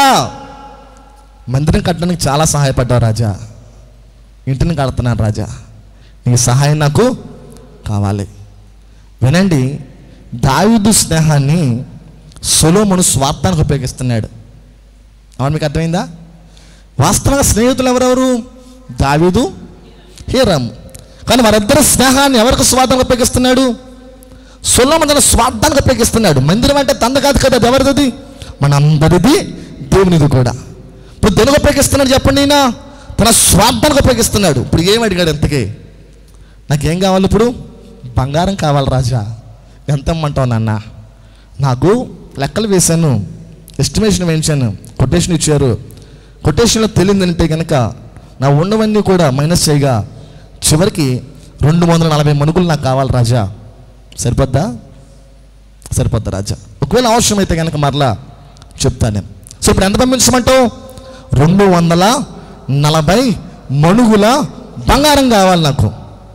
మందిరం కట్టడానికి చాలా సహాయపడ్డావు రాజా ఇంటిని కడుతున్నాను రాజా నీ సహాయం నాకు కావాలి వినండి దావీదు స్నేహాన్ని సొలోమును స్వార్థానికి ఉపయోగిస్తున్నాడు అవును మీకు అర్థమైందా వాస్తవంగా స్నేహితులు ఎవరెవరు దావీదు హీరాము కానీ వారిద్దరి స్నేహాన్ని ఎవరికి స్వార్థానికి ఉపయోగిస్తున్నాడు సొలోము తన స్వార్థానికి ఉపయోగిస్తున్నాడు మందిరం అంటే తంద కాదు కదా అది ఎవరిది మనందరిది దేవునిది కూడా ఇప్పుడు దేనికి ఉపయోగిస్తున్నాడు చెప్పండి ఈయన తన స్వార్థానికి ఉపయోగిస్తున్నాడు ఇప్పుడు ఏం అడిగాడు ఎంతకి నాకేం కావాలి ఇప్పుడు బంగారం కావాలి రాజా ఎంత ఇమ్మంటావు నాన్న నాకు లెక్కలు వేశాను ఎస్టిమేషన్ వేయించాను కొటేషన్ ఇచ్చారు కొటేషన్లో తెలియదంటే కనుక నా ఉన్నవన్నీ కూడా మైనస్ చేయగా చివరికి రెండు వందల నలభై మనుగులు నాకు కావాలి రాజా సరిపోద్దా సరిపోద్దా రాజా ఒకవేళ అవసరమైతే కనుక మరలా చెప్తాను నేను సో ఇప్పుడు ఎంత పంపించమంటావు రెండు వందల నలభై మణుగుల బంగారం కావాలి నాకు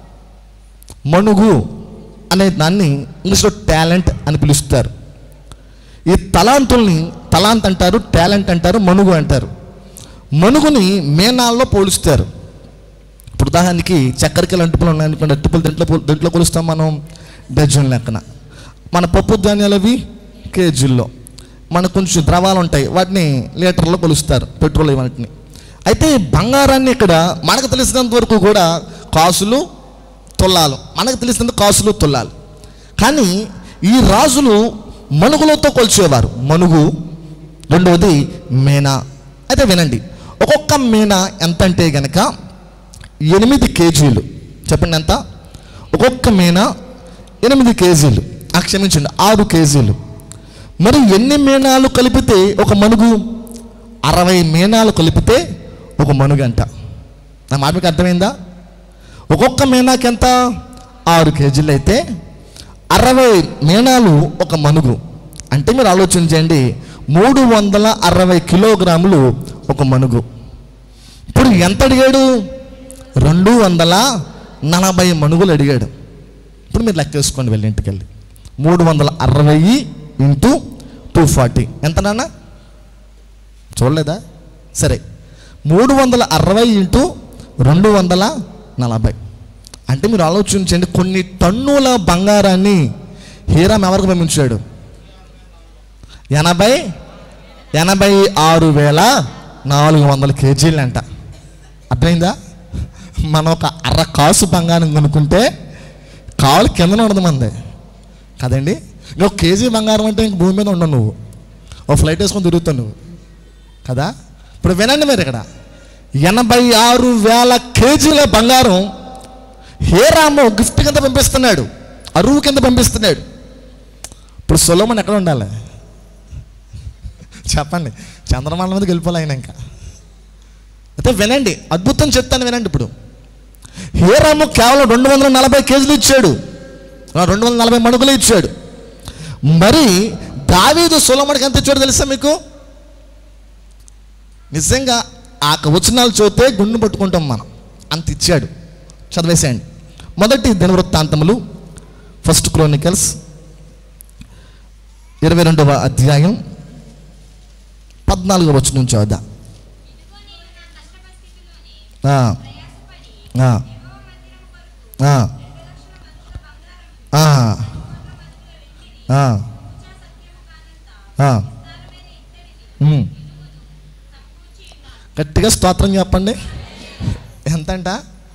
మణుగు అనే దాన్ని ఇంగ్లీష్లో టాలెంట్ అని పిలుస్తారు ఈ తలాంతుల్ని తలాంత్ అంటారు టాలెంట్ అంటారు మణుగు అంటారు మణుగుని మేనాల్లో పోలుస్తారు ఇప్పుడు ఉదాహరణకి చక్కెరకెళ్ళ అట్టుపులు ఉన్నాయనుకోండి అట్టుపులు దీంట్లో పో- దీంట్లో కొలుస్తాం మనం డజన్ లెక్కన మన పప్పు ధాన్యాలు అవి కేజీల్లో మనకు కొంచెం ద్రవాలు ఉంటాయి వాటిని లీటర్లో కొలుస్తారు పెట్రోల్ వాటిని అయితే ఈ బంగారాన్ని ఇక్కడ మనకు తెలిసినంత వరకు కూడా కాసులు తుల్లాలు మనకు తెలిసినంత కాసులు తుల్లాలు కానీ ఈ రాజులు మనుగులతో కొలిచేవారు మనుగు రెండవది మేనా అయితే వినండి ఒక్కొక్క మీనా ఎంత అంటే గనక ఎనిమిది కేజీలు చెప్పండి ఎంత ఒక్కొక్క మీనా ఎనిమిది కేజీలు ఆ, క్షమించండి ఆరు కేజీలు మరి ఎన్ని మీనాలు కలిపితే ఒక మనుగు అరవై మీనాలు కలిపితే ఒక మనుగు అంట నా మాట మీకు అర్థమైందా ఒక్కొక్క మీనాకి ఎంత ఆరు కేజీలు అయితే అరవై మీనాలు ఒక మనుగు అంటే మీరు ఆలోచించండి మూడు వందల అరవై కిలోగ్రాములు ఒక మనుగు ఇప్పుడు ఎంత అడిగాడు రెండు వందల నలభై మనుగులు అడిగాడు ఇప్పుడు మీరు లెక్క వేసుకోండి వెళ్ళి ఇంటికి వెళ్ళి మూడు వందల అరవై ఇంటూ టూ ఫార్టీ ఎంత నాన్న చూడలేదా సరే మూడు వందల అరవై ఇంటూ రెండు వందల నలభై అంటే మీరు ఆలోచించండి కొన్ని టన్నుల బంగారాన్ని హీరామ్ ఎవరికి పంపించాడు ఎనభై ఎనభై ఆరు వేల నాలుగు వందల కేజీలు అంట అర్థమైందా మనం ఒక అర కాసు బంగారం కొనుక్కుంటే కాలు కిందన ఉండదు మంది కదండి ఇంకా ఒక కేజీ బంగారం అంటే ఇంక భూమి మీద ఉండవు నువ్వు ఓ ఫ్లైట్ వేసుకొని తిరుగుతావు నువ్వు కదా ఇప్పుడు వినండి మీరు ఇక్కడ ఎనభై ఆరు వేల కేజీల బంగారం హేరాము గిఫ్ట్ కింద పంపిస్తున్నాడు అరువు కింద పంపిస్తున్నాడు ఇప్పుడు సొలోమన్ ఎక్కడ ఉండాలి చెప్పండి చంద్రమండలం మీదకి వెళ్ళిపోలే ఆయన ఇంకా అయితే వినండి అద్భుతం చెప్తాను వినండి ఇప్పుడు హేరాము కేవలం రెండు వందల నలభై కేజీలు ఇచ్చాడు ఆ, రెండు వందల నలభై మణుగులు ఇచ్చాడు మరి దావీదు సొలముడికి ఎంత ఇచ్చాడు తెలుసా మీకు నిజంగా ఆ వచనాలు చూస్తే గుండు పట్టుకుంటాం మనం అంత ఇచ్చాడు చదివేసేయండి మొదటి దినవృత్తాంతములు ఫస్ట్ క్రోనికల్స్ ఇరవై రెండవ అధ్యాయం పద్నాలుగవ వచ్చిన నుంచి చదువుదా ఆ, ఆ, ఆ, ఆ, ఆ, ఆ. ఉమ్. గట్టిగా స్తోత్రం చెప్పండి ఎంతంట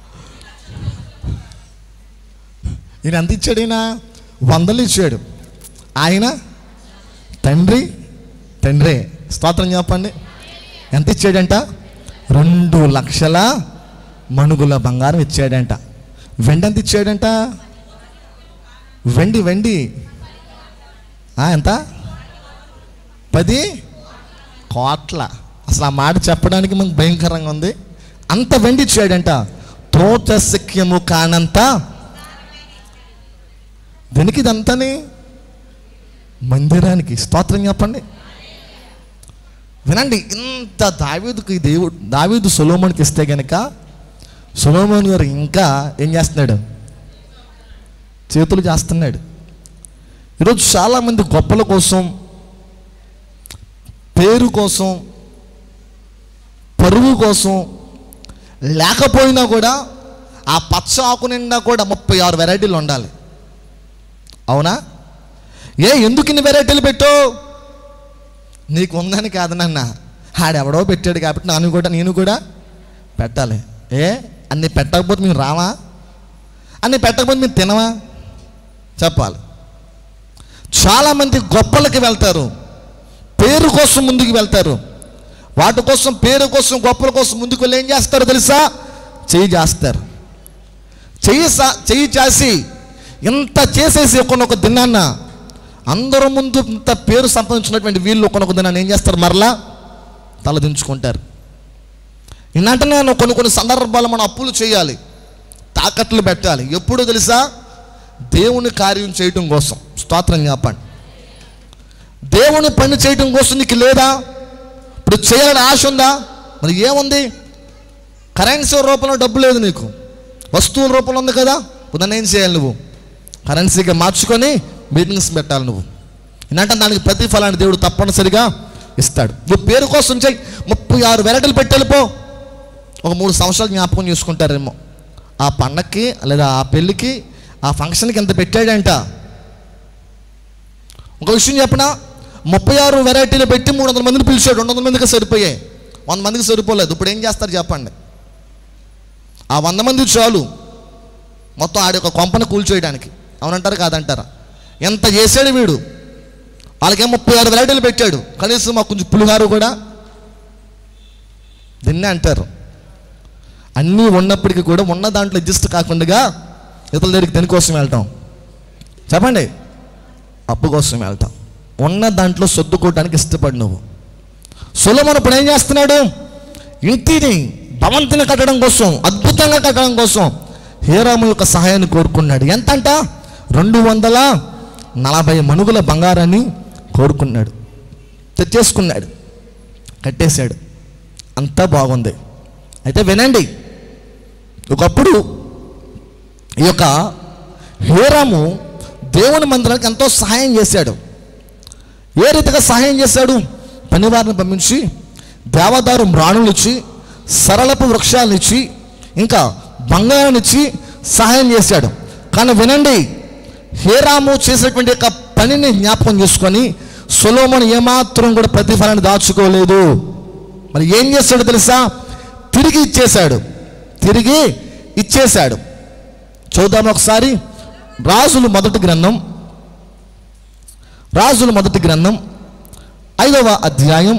ఈయన ఎంత ఇచ్చాడు ఈయన వందలు ఇచ్చాడు ఆయన తండ్రి తండ్రి స్తోత్రం చెప్పండి ఎంత ఇచ్చాడంట రెండు లక్షల మణుగుల బంగారం ఇచ్చాడంట వెండి ఎంత ఇచ్చాడంట వెండి వెండి ఆ, ఎంత పది కోట్ల అసలు ఆ మాట చెప్పడానికి మనకు భయంకరంగా ఉంది అంత వెండి ఇచ్చాడంట త్రోచశక్యము కానంత దేనికి ఇదంతని మందిరానికి స్తోత్రం చెప్పండి వినండి ఇంత దావీదుకి దేవుడు దావీదు సొలోమోన్కి ఇస్తే గనక సొలోమోన్ గారు ఇంకా ఏం చేస్తున్నాడు చేతులు చేస్తున్నాడు ఈరోజు చాలామంది గొప్పల కోసం పేరు కోసం పరువు కోసం లేకపోయినా కూడా ఆ పచ్చ ఆకు నిండా కూడా ముప్పై ఆరు వెరైటీలు ఉండాలి అవునా ఏ ఎందుకు ఇన్ని వెరైటీలు పెట్టు నీకు ఉందని కాదు నాన్న ఆడెవడో పెట్టాడు కాబట్టి నన్ను కూడా నేను కూడా పెట్టాలి ఏ అన్ని పెట్టకపోతే మేము రావా అన్ని పెట్టకపోతే మేము తినవా చెప్పాలి చాలామంది గొప్పలకి వెళ్తారు పేరు కోసం ముందుకు వెళ్తారు వాటి కోసం పేరు కోసం గొప్పల కోసం ముందుకు వెళ్ళి ఏం చేస్తారో తెలుసా చెయ్యి చేస్తారు చెయ్యి సా చెయ్యి చేసి ఇంత చేసేసి ఒకనొక దినాన్న అందరూ ముందు ఇంత పేరు సంపాదించినటువంటి వీళ్ళు ఒకనొక దినాన్ని ఏం చేస్తారు మరలా తలదించుకుంటారు ఇన్నంటే నేను కొన్ని కొన్ని సందర్భాలు మనం అప్పులు చేయాలి తాకట్లు పెట్టాలి ఎప్పుడు తెలుసా దేవుని కార్యం చేయటం కోసం స్తోత్రం చెప్పండి దేవుని పని చేయటం కోసం నీకు లేదా ఇప్పుడు చేయాలని ఆశ ఉందా మరి ఏముంది కరెన్సీ రూపంలో డబ్బు లేదు నీకు వస్తువుల రూపంలో ఉంది కదా ఇప్పుడు దాన్ని ఏం చేయాలి నువ్వు కరెన్సీగా మార్చుకొని మీటింగ్స్ పెట్టాలి నువ్వు ఏంటంటే దానికి ప్రతిఫలాన్ని దేవుడు తప్పనిసరిగా ఇస్తాడు నువ్వు పేరు కోసం చెయ్యి ముప్పై ఆరు వెరైటీలు పెట్టి వెళ్ళిపో ఒక మూడు సంవత్సరాలు జ్ఞాపకం చేసుకుంటారేమో ఆ పండక్కి లేదా ఆ పెళ్ళికి ఆ ఫంక్షన్కి ఎంత పెట్టాడంట ఒక విషయం చెప్పనా ముప్పై ఆరు వెరైటీలు పెట్టి మూడు వందల మందిని పిలిచాడు రెండు వందల మందికి సరిపోయాయి వంద మందికి సరిపోలేదు ఇప్పుడు ఏం చేస్తారు చెప్పండి ఆ వంద మంది చాలు మొత్తం ఆడి ఒక కొంపను కూల్చేయడానికి అవునంటారు కాదంటారా ఎంత చేశాడు వీడు వాళ్ళకేం ముప్పై ఆరు వెరైటీలు పెట్టాడు కనీసం మాకు కొంచెం పులిహారు కూడా దీన్నే అంటారు అన్నీ ఉన్నప్పటికీ కూడా ఉన్న దాంట్లో అడ్జస్ట్ కాకుండా ఇతరుల దగ్గరికి దేనికోసం వెళ్తాం చెప్పండి అప్పు కోసం వెళ్తాం ఉన్న దాంట్లో సర్దుకోవడానికి ఇష్టపడి నువ్వు సులభన ఇప్పుడు ఏం చేస్తున్నాడు ఇంటిని భవంతిని కట్టడం కోసం అద్భుతంగా కట్టడం కోసం హేరాము యొక్క సహాయాన్ని కోరుకున్నాడు ఎంత అంట రెండు వందల నలభై మనుగుల బంగారాన్ని కోరుకున్నాడు తెచ్చేసుకున్నాడు కట్టేశాడు అంతా బాగుంది అయితే వినండి ఒకప్పుడు ఈ యొక్క హేరాము దేవుని మందిరానికి ఎంతో సహాయం చేశాడు ఏ రీతిగా సహాయం చేశాడు పనివారిని పంపించి దేవదారు మ్రాణులు ఇచ్చి సరళపు వృక్షాలను ఇచ్చి ఇంకా బంగారాన్ని ఇచ్చి సహాయం చేశాడు కానీ వినండి హేరాము చేసేటువంటి యొక్క పనిని జ్ఞాపకం చేసుకొని సొలోమన్ ఏమాత్రం కూడా ప్రతిఫలాన్ని దాచుకోలేదు మరి ఏం చేశాడు తెలుసా తిరిగి ఇచ్చేశాడు తిరిగి ఇచ్చేశాడు చూద్దాం ఒకసారి రాజులు మొదటి గ్రంథం రాజుల మొదటి గ్రంథం ఐదవ అధ్యాయం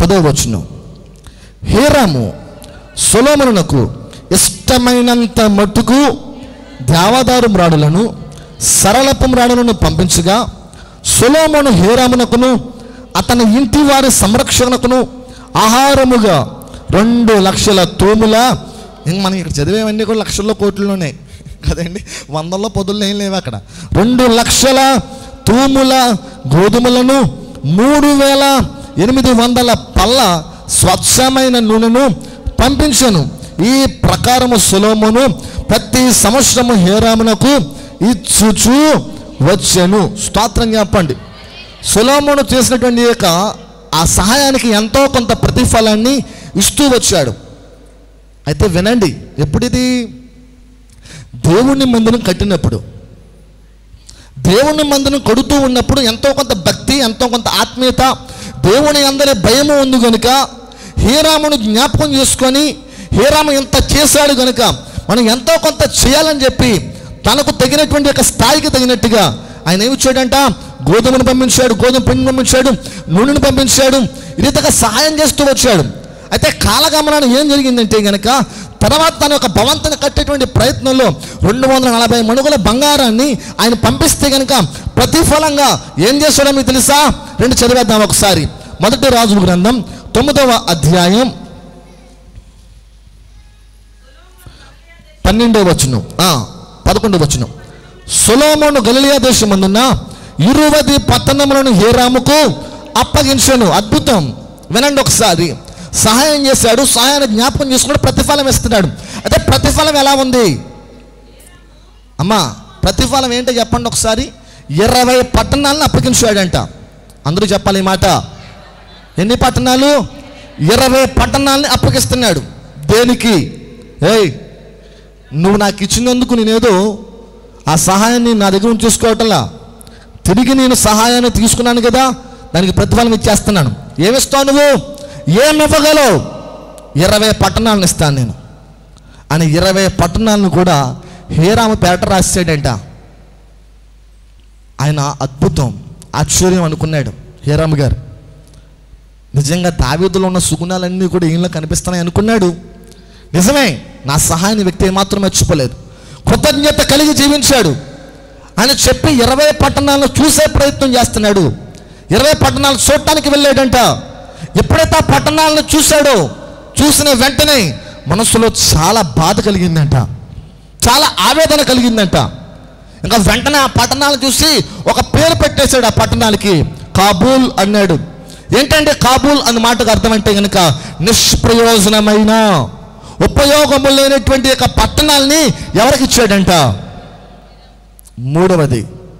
పదో వచనం హేరాము సొలోమనునకు ఇష్టమైనంత మట్టుకు దేవదారు మ్రాడులను సరళపు మ్రాడులను పంపించగా సొలోమను హేరామునకును అతని ఇంటి వారి సంరక్షణకును ఆహారముగా రెండు లక్షల తూముల ఇంక మనం ఇక్కడ చదివేవన్నీ కూడా లక్షల్లో కోట్లలోనే కదండి వందల్లో పొదుల్లో ఏం లేవు అక్కడ రెండు లక్షల తూముల గోధుమలను మూడు వేల ఎనిమిది వందల పళ్ళ స్వచ్ఛమైన నూనెను పంపించను ఈ ప్రకారము సులోమును ప్రతి సంవత్సరము హేరామునకు ఇచ్చుచు వచ్చాను స్తోత్రం చెప్పండి సులోమును చేసినటువంటి ఈ యొక్క ఆ సహాయానికి ఎంతో కొంత ప్రతిఫలాన్ని ఇస్తూ వచ్చాడు అయితే వినండి ఎప్పుడిది దేవుని మందిరం కట్టినప్పుడు దేవుని మందిరం కొడుతూ ఉన్నప్పుడు ఎంతో కొంత భక్తి ఎంతో కొంత ఆత్మీయత దేవుని అందరి భయము ఉంది కనుక హీరామును జ్ఞాపకం చేసుకొని హీరాము ఎంత చేశాడు కనుక మనం ఎంతో కొంత చేయాలని చెప్పి తనకు తగినటువంటి యొక్క స్థాయికి తగినట్టుగా ఆయన ఏమి ఇచ్చాడంట గోధుమను పంపించాడు గోధుమ పిండిని పంపించాడు నూనెను పంపించాడు ఈ రీతిగా సహాయం చేస్తూ వచ్చాడు అయితే కాలగమనాన్ని ఏం జరిగిందంటే గనక తర్వాత తన యొక్క భవంతిని కట్టేటువంటి ప్రయత్నంలో రెండు వందల నలభై మణుగుల బంగారాన్ని ఆయన పంపిస్తే గనక ప్రతిఫలంగా ఏం చేశాడో మీకు తెలుసా రెండు చదివేద్దాం ఒకసారి మొదటి రాజుల గ్రంథం తొమ్మిదవ అధ్యాయం పన్నెండవ వచనం ఆ, పదకొండవ వచనం సొలోమోను గలిలియా దేశమందున్న ఇరువది పట్టణములను హేరాముకు అప్పగించను అద్భుతం వినండి ఒకసారి సహాయం చేశాడు సహాయాన్ని జ్ఞాపకం చేసుకుని ప్రతిఫలం ఇస్తున్నాడు అయితే ప్రతిఫలం ఎలా ఉంది అమ్మా ప్రతిఫలం ఏంటో చెప్పండి ఒకసారి ఇరవై పట్టణాలను అప్పగించాడంట అందరూ చెప్పాలి ఈ మాట ఎన్ని పట్టణాలు ఇరవై పట్టణాలని అప్పగిస్తున్నాడు దేనికి ఏయ్ నువ్వు నాకు ఇచ్చినందుకు నేనేదో ఆ సహాయాన్ని నా దగ్గర ఉంచేసుకోవటంలా తిరిగి నేను సహాయాన్ని తీసుకున్నాను కదా దానికి ప్రతిఫలం ఇచ్చేస్తున్నాను ఏమిస్తావు నువ్వు ఏమి ఇవ్వగలవు ఇరవై పట్టణాలను ఇస్తాను నేను అని ఇరవై పట్టణాలను కూడా హేరామ పేట రాసాడంట ఆయన అద్భుతం ఆశ్చర్యం అనుకున్నాడు హేరామ గారు నిజంగా దావీదులో ఉన్న సుగుణాలన్నీ కూడా ఈయనలో కనిపిస్తున్నాయి అనుకున్నాడు నిజమే నా సహాయాన్ని వ్యక్తి ఏమాత్రం మర్చిపోలేదు కృతజ్ఞత కలిగి జీవించాడు అని చెప్పి ఇరవై పట్టణాలను చూసే ప్రయత్నం చేస్తున్నాడు ఇరవై పట్టణాలు చూడటానికి వెళ్ళాడంట ఎప్పుడైతే ఆ పట్టణాలను చూశాడో చూసిన వెంటనే మనసులో చాలా బాధ కలిగిందంట చాలా ఆవేదన కలిగిందంట ఇంకా వెంటనే ఆ పట్టణాలను చూసి ఒక పేరు పెట్టేశాడు ఆ పట్టణాలకి కాబూల్ అన్నాడు ఏంటంటే కాబూల్ అన్న మాటకు అర్థం అంటే కనుక నిష్ప్రయోజనమైన ఉపయోగము లేనటువంటి యొక్క పట్టణాలని ఎవరికి ఇచ్చాడంట మూడవది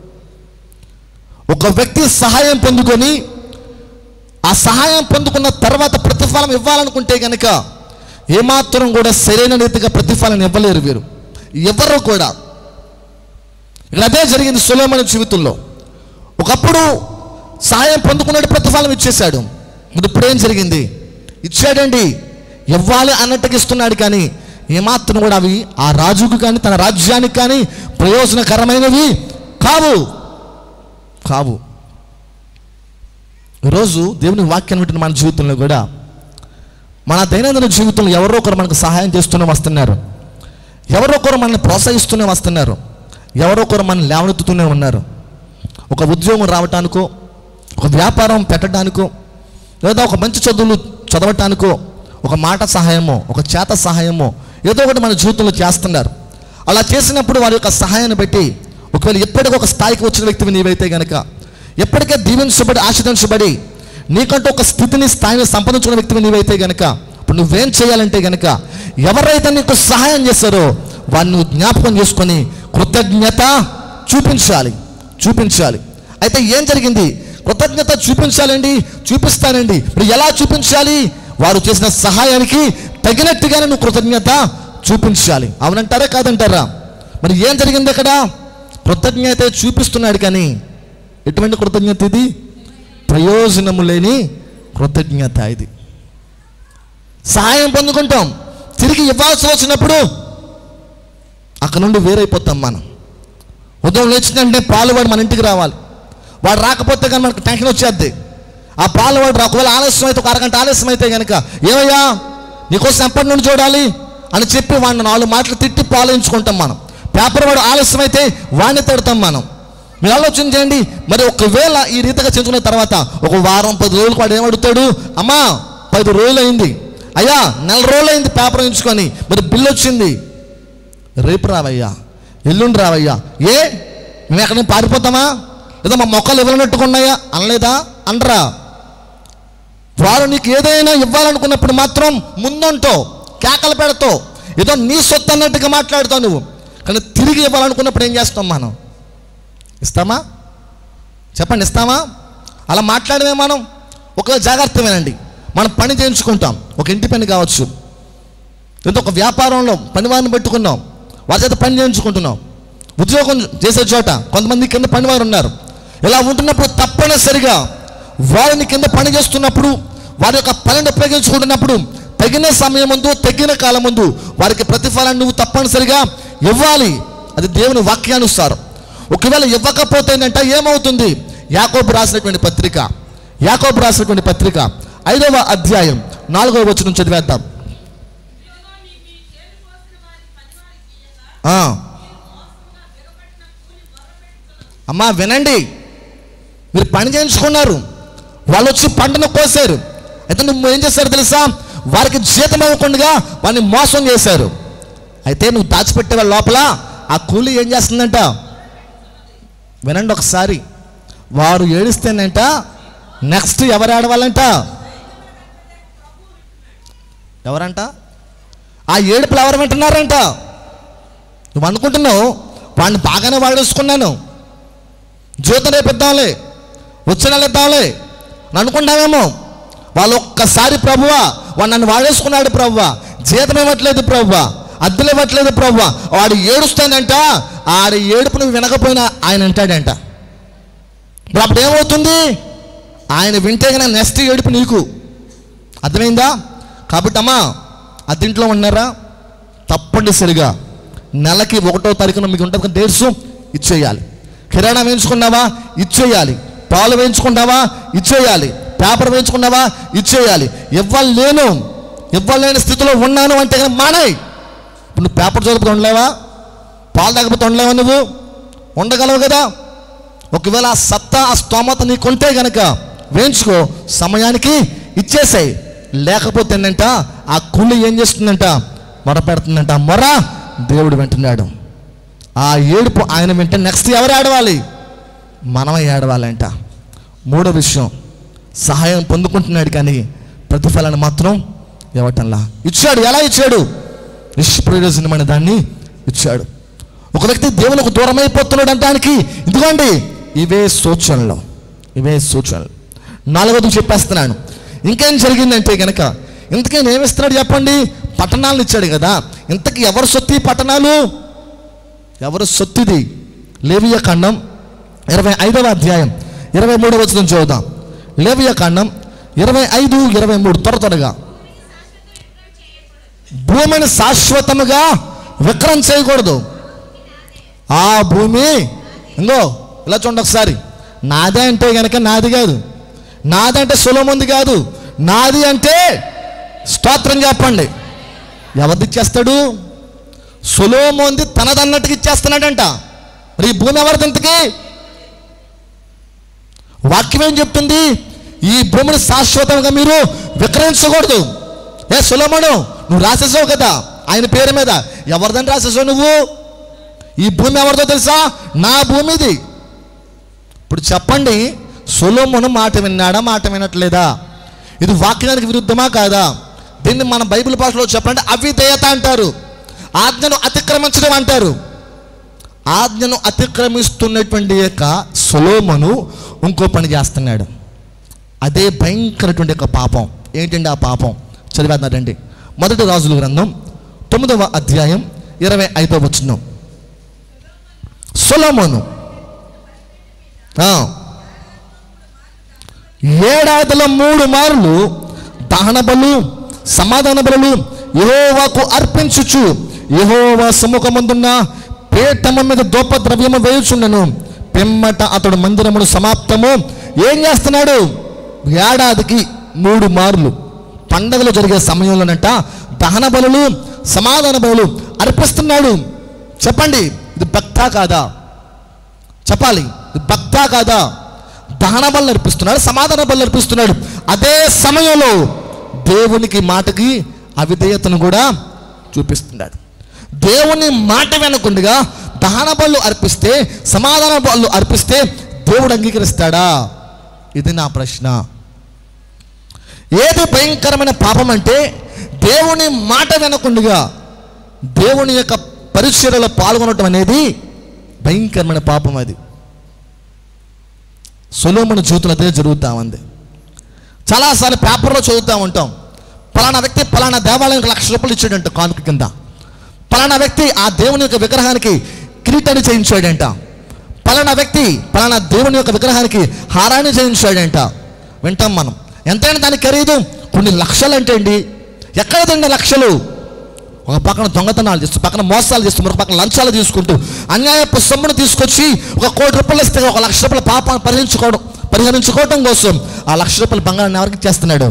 ఒక వ్యక్తి సహాయం పొందుకొని ఆ సహాయం పొందుకున్న తర్వాత ప్రతిఫలం ఇవ్వాలనుకుంటే కనుక ఏమాత్రం కూడా సరైన రీతిగా ప్రతిఫలం ఇవ్వలేరు వీరు ఎవరు కూడా ఇక్కడ అదే జరిగింది సులేమని జీవితంలో ఒకప్పుడు సహాయం పొందుకున్నాడు ప్రతిఫలం ఇచ్చేశాడు మరి ఇప్పుడు ఏం జరిగింది ఇచ్చాడండి ఇవ్వాలి అన్నట్టుగా ఇస్తున్నాడు కానీ ఏమాత్రం కూడా అవి ఆ రాజుకు కానీ తన రాజ్యానికి కానీ ప్రయోజనకరమైనవి కావు కావు ఈరోజు దేవుని వాక్యాన్ని వింటున్న మన జీవితంలో కూడా మన దైనందిన జీవితంలో ఎవరో ఒకరు మనకు సహాయం చేస్తూనే వస్తున్నారు ఎవరో ఒకరు మనల్ని ప్రోత్సహిస్తూనే వస్తున్నారు ఎవరో ఒకరు మనల్ని లేవనెత్తుతూనే ఉన్నారు ఒక ఉద్యోగం రావటానికో ఒక వ్యాపారం పెట్టడానికో లేదా ఒక మంచి చదువులు చదవటానికో ఒక మాట సహాయమో ఒక చేత సహాయమో ఏదో ఒకటి మన జీవితంలో చేస్తున్నారు అలా చేసినప్పుడు వారి యొక్క సహాయాన్ని బట్టి ఒకవేళ ఎప్పటికీ ఒక స్థాయికి వచ్చిన వ్యక్తివి నీవైతే గనక ఎప్పటికే దీవించబడి ఆశ్రదించబడి నీకంటూ ఒక స్థితిని స్థాయిని సంపాదించుకున్న వ్యక్తివి నీవైతే గనక ఇప్పుడు నువ్వేం చేయాలంటే గనక ఎవరైతే నీకు సహాయం చేస్తారో వారిని నువ్వు జ్ఞాపకం చేసుకొని కృతజ్ఞత చూపించాలి చూపించాలి అయితే ఏం జరిగింది కృతజ్ఞత చూపించాలండి చూపిస్తానండి ఇప్పుడు ఎలా చూపించాలి వారు చేసిన సహాయానికి తగినట్టుగానే నువ్వు కృతజ్ఞత చూపించాలి అవునంటారా కాదంటారా మరి ఏం జరిగింది అక్కడ కృతజ్ఞత చూపిస్తున్నాడు కానీ ఎటువంటి కృతజ్ఞత ఇది ప్రయోజనము లేని కృతజ్ఞత ఇది సహాయం పొందుకుంటాం తిరిగి ఇవ్వాల్సి వచ్చినప్పుడు అక్కడ నుండి వేరైపోతాం మనం ఉదయం లేచిన వెంటనే పాలు వాడు మన ఇంటికి రావాలి వాడు రాకపోతే కానీ మనకు టెన్షన్ వచ్చేద్ది ఆ పాలు వాడు ఒకవేళ ఆలస్యం అయితే ఒక అరగంట ఆలస్యం అయితే కనుక ఏమయ్యా నీకోసం ఎప్పటి నుండి చూడాలి అని చెప్పి వాడిని నాలుగు మాటలు తిట్టి పాలించుకుంటాం మనం పేపర్ వాడు ఆలస్యం అయితే వాడిని తిడతాం మనం మీరు ఆలోచన చేయండి మరి ఒకవేళ ఈ రీతిగా చెంచుకున్న తర్వాత ఒక వారం పది రోజులకు వాడు ఏమడుగుతాడు అమ్మా పది రోజులు అయింది అయ్యా నెల రోజులు అయింది పేపర్ ఉంచుకొని మరి బిల్లు వచ్చింది రేపు రావయ్యా ఎల్లుండి రావయ్యా ఏ మేము ఎక్కడ నుంచి పారిపోతామా లేదా మా మొక్కలు ఇవ్వనట్టుకున్నాయా అనలేదా అనరా వారు నీకు ఏదైనా ఇవ్వాలనుకున్నప్పుడు మాత్రం ముందుంటావు కేకలు పెడతావు ఏదో నీ సొత్తు అన్నట్టుగా మాట్లాడుతావు నువ్వు కానీ తిరిగి ఇవ్వాలనుకున్నప్పుడు ఏం చేస్తాం మనం ఇస్తామా చెప్పండి ఇస్తామా అలా మాట్లాడమే మనం ఒక జాగ్రత్త వినండి మనం పని చేయించుకుంటాం ఒక ఇంటి పని కావచ్చు లేదా ఒక వ్యాపారంలో పనివారిని పెట్టుకున్నాం వారి చేత పని చేయించుకుంటున్నాం ఉద్యోగం చేసే చోట కొంతమంది కింద పనివారు ఉన్నారు ఇలా ఉంటున్నప్పుడు తప్పనిసరిగా వారిని కింద పని చేస్తున్నప్పుడు వారి యొక్క పనిని ఉపయోగించుకుంటున్నప్పుడు తగిన సమయం ముందు తగిన కాలం ముందు వారికి ప్రతిఫలాన్ని నువ్వు తప్పనిసరిగా ఇవ్వాలి అది దేవుని వాక్యానుసారం ఒకవేళ ఇవ్వకపోతే ఏంటంటే ఏమవుతుంది యాకోబు రాసినటువంటి పత్రిక యాకోబు రాసినటువంటి పత్రిక ఐదవ అధ్యాయం నాలుగవ వచనం చదివేద్దాం ఆ. అమ్మా వినండి మీరు పని చేయించుకున్నారు వాళ్ళు వచ్చి పంటను కోసారు అయితే నువ్వు ఏం చేశారు తెలుసా వారికి జీతం ఇవ్వకుండా వారిని మోసం చేశారు అయితే నువ్వు దాచిపెట్టే వాళ్ళ లోపల ఆ కూలి ఏం చేస్తుందంట వినండి ఒకసారి వారు ఏడిస్తేనంట నెక్స్ట్ ఎవరు ఆడవాలంట ఎవరంట ఆ ఏడుపులు ఎవరు వింటున్నారంట నువ్వు అనుకుంటున్నావు వాడిని బాగానే వాడేసుకున్నాను జీవితం రేపిద్దాంలే వచ్చిన నెల ఇద్దాంలే అని అనుకుంటామేమో వాళ్ళు ఒక్కసారి ప్రభువా వాడు నన్ను వాడేసుకున్నాడు ప్రభువా జీతం ఇవ్వట్లేదు ప్రభువా అద్దెలు ఇవ్వట్లేదు ప్రభువా వాడు ఏడుస్తానంట ఆడి ఏడుపు నువ్వు వినకపోయినా ఆయన అంటాడంట ఇప్పుడు అప్పుడు ఏమవుతుంది ఆయన వింటే కనుక నెక్స్ట్ ఏడుపు నీకు అర్థమైందా కాబట్టి అమ్మా అద్దింట్లో ఉన్నారా తప్పనిసరిగా నెలకి ఒకటో తారీఖున మీకు ఉంటుంది కదా డేట్స్ ఇచ్చేయాలి కిరాణా వేయించుకున్నావా ఇచ్చేయాలి పాలు వేయించుకున్నావా ఇచ్చేయాలి పేపర్ వేయించుకున్నావా ఇచ్చేయాలి ఇవ్వలేను ఇవ్వలేని స్థితిలో ఉన్నాను అంటే కనుక మానేయ్ ఇప్పుడు నువ్వు పేపర్ చదువుతూ ఉండలేవా పాలు తాగకపోతే ఉండలేవా నువ్వు ఉండగలవు కదా ఒకవేళ ఆ సత్తా ఆ స్తోమత నీకుంటే గనక వేయించుకో సమయానికి ఇచ్చేసాయి లేకపోతే ఏంటంట ఆ కుళ్ళు ఏం చేస్తుందంట మొర పెడుతుందంట ఆ మొర దేవుడు వింటున్నాడు ఆ ఏడుపు ఆయన వింటే నెక్స్ట్ ఎవరు ఏడవాలి మనమే ఏడవాలంట మూడో విషయం సహాయం పొందుకుంటున్నాడు కానీ ప్రతిఫలాన్ని మాత్రం ఇవ్వటంలా ఇచ్చాడు ఎలా ఇచ్చాడు నిష్ప్రయోజనమైన దాన్ని ఇచ్చాడు ఒక వ్యక్తి దేవునికి దూరం అయిపోతున్నాడు అనడానికి ఇదిగోండి ఇవే సూచనలు ఇవే సూచనలు నాలుగోది చెప్పేస్తున్నాను ఇంకేం జరిగిందంటే గనక ఇంతకీ ఏమిస్తున్నాడు చెప్పండి పట్టణాలను ఇచ్చాడు కదా ఇంతకీ ఎవరు సొత్తు ఈ పట్టణాలు ఎవరు సొత్తుది లేవియ ఖండం ఇరవై ఐదవ అధ్యాయం ఇరవై మూడవ వచనం చూద్దాం లేవియ ఖండం ఇరవై ఐదు ఇరవై మూడు త్వర త్వరగా భూమిని శాశ్వతముగా విక్రయం చేయకూడదు ఆ భూమి ఇంకో ఇలా చూడండి ఒకసారి నాదే అంటే గనక నాది కాదు నాది అంటే సులభముంది కాదు నాది అంటే స్తోత్రం చెప్పండి ఎవరిది ఇచ్చేస్తాడు సులోమోంది తనదన్నట్టుగా ఇచ్చేస్తున్నాడంట మరి ఈ భూమి ఎవరిది ఇంతకి వాక్యం ఏం చెప్తుంది ఈ భూమిని శాశ్వతంగా మీరు విక్రయించకూడదు ఏ సులోమోను నువ్వు రాసేసావు కదా ఆయన పేరు మీద ఎవరిదని రాసేసావు నువ్వు ఈ భూమి ఎవరిదో తెలుసా నా భూమి ఇది ఇప్పుడు చెప్పండి సొలోమును మాట విన్నాడా మాట వినట్లేదా ఇది వాక్యానికి విరుద్ధమా కాదా దీన్ని మన బైబిల్ భాషలో చెప్పండి అవిధేయత అంటారు ఆజ్ఞను అతిక్రమించడం అంటారు ఆజ్ఞను అతిక్రమిస్తున్నటువంటి యొక్క సొలోమను ఇంకో పని చేస్తున్నాడు అదే భయంకరటువంటి యొక్క పాపం ఏంటండి ఆ పాపం చదివేద్దారండి మొదటి రాజుల గ్రంథం తొమ్మిదవ అధ్యాయం ఇరవై ఐదవ వచనం సొలోమోను ఆ. ఏడాదిలో మూడు మార్లు దహన బలు సమాధాన బలు యహోవాకు అర్పించుచు యహోవా సముఖమందున్న పీఠమ మీద దోప ద్రవ్యము వేయుచుండెను పిమ్మట అతడు మందిరమును సమాప్తము ఏం చేస్తున్నాడు ఏడాదికి మూడు మార్లు పండగలు జరిగే సమయంలోనంట దహన బలులు సమాధాన బలులు అర్పిస్తున్నాడు చెప్పండి ఇది భక్తా కాదా చెప్పాలి ఇది భక్తా కాదా దహన బలు అర్పిస్తున్నాడు సమాధాన బలు అర్పిస్తున్నాడు అదే సమయంలో దేవునికి మాటకి అవిధేయతను కూడా చూపిస్తున్నాడు దేవుని మాట వినకుండగా దహన బలు అర్పిస్తే సమాధాన బలు అర్పిస్తే దేవుడు అంగీకరిస్తాడా ఇది నా ప్రశ్న ఏది భయంకరమైన పాపం అంటే దేవుని మాట వినకుండగా దేవుని యొక్క పరిచర్యలో పాల్గొనటం అనేది భయంకరమైన పాపం అది సొలోమన్ జీవితంలో అదే జరుగుతూ ఉంది చాలాసార్లు పేపర్లో చదువుతూ ఉంటాం పలానా వ్యక్తి పలానా దేవాలయానికి లక్ష రూపాయలు ఇచ్చాడంట కానుక కింద పలానా వ్యక్తి ఆ దేవుని యొక్క విగ్రహానికి కిరీటాన్ని చేయించాడంట పలానా వ్యక్తి పలానా దేవుని యొక్క విగ్రహానికి హారాన్ని చేయించాడంట వింటాం మనం ఎంతైనా దానికి ఖరీదు కొన్ని లక్షలు అంటే అండి ఎక్కడ తిండి లక్షలు ఒక పక్కన దొంగతనాలు చేస్తూ పక్కన మోసాలు చేస్తూ మరొక పక్కన లంచాలు తీసుకుంటూ అన్యాయపు సొమ్మును తీసుకొచ్చి ఒక కోటి రూపాయలు ఇస్తే ఒక లక్ష రూపాయల పాపాన్ని పరిహరించుకోవడం పరిహరించుకోవడం కోసం ఆ లక్ష రూపాయల బంగారాన్ని ఎవరికి చేస్తున్నాడు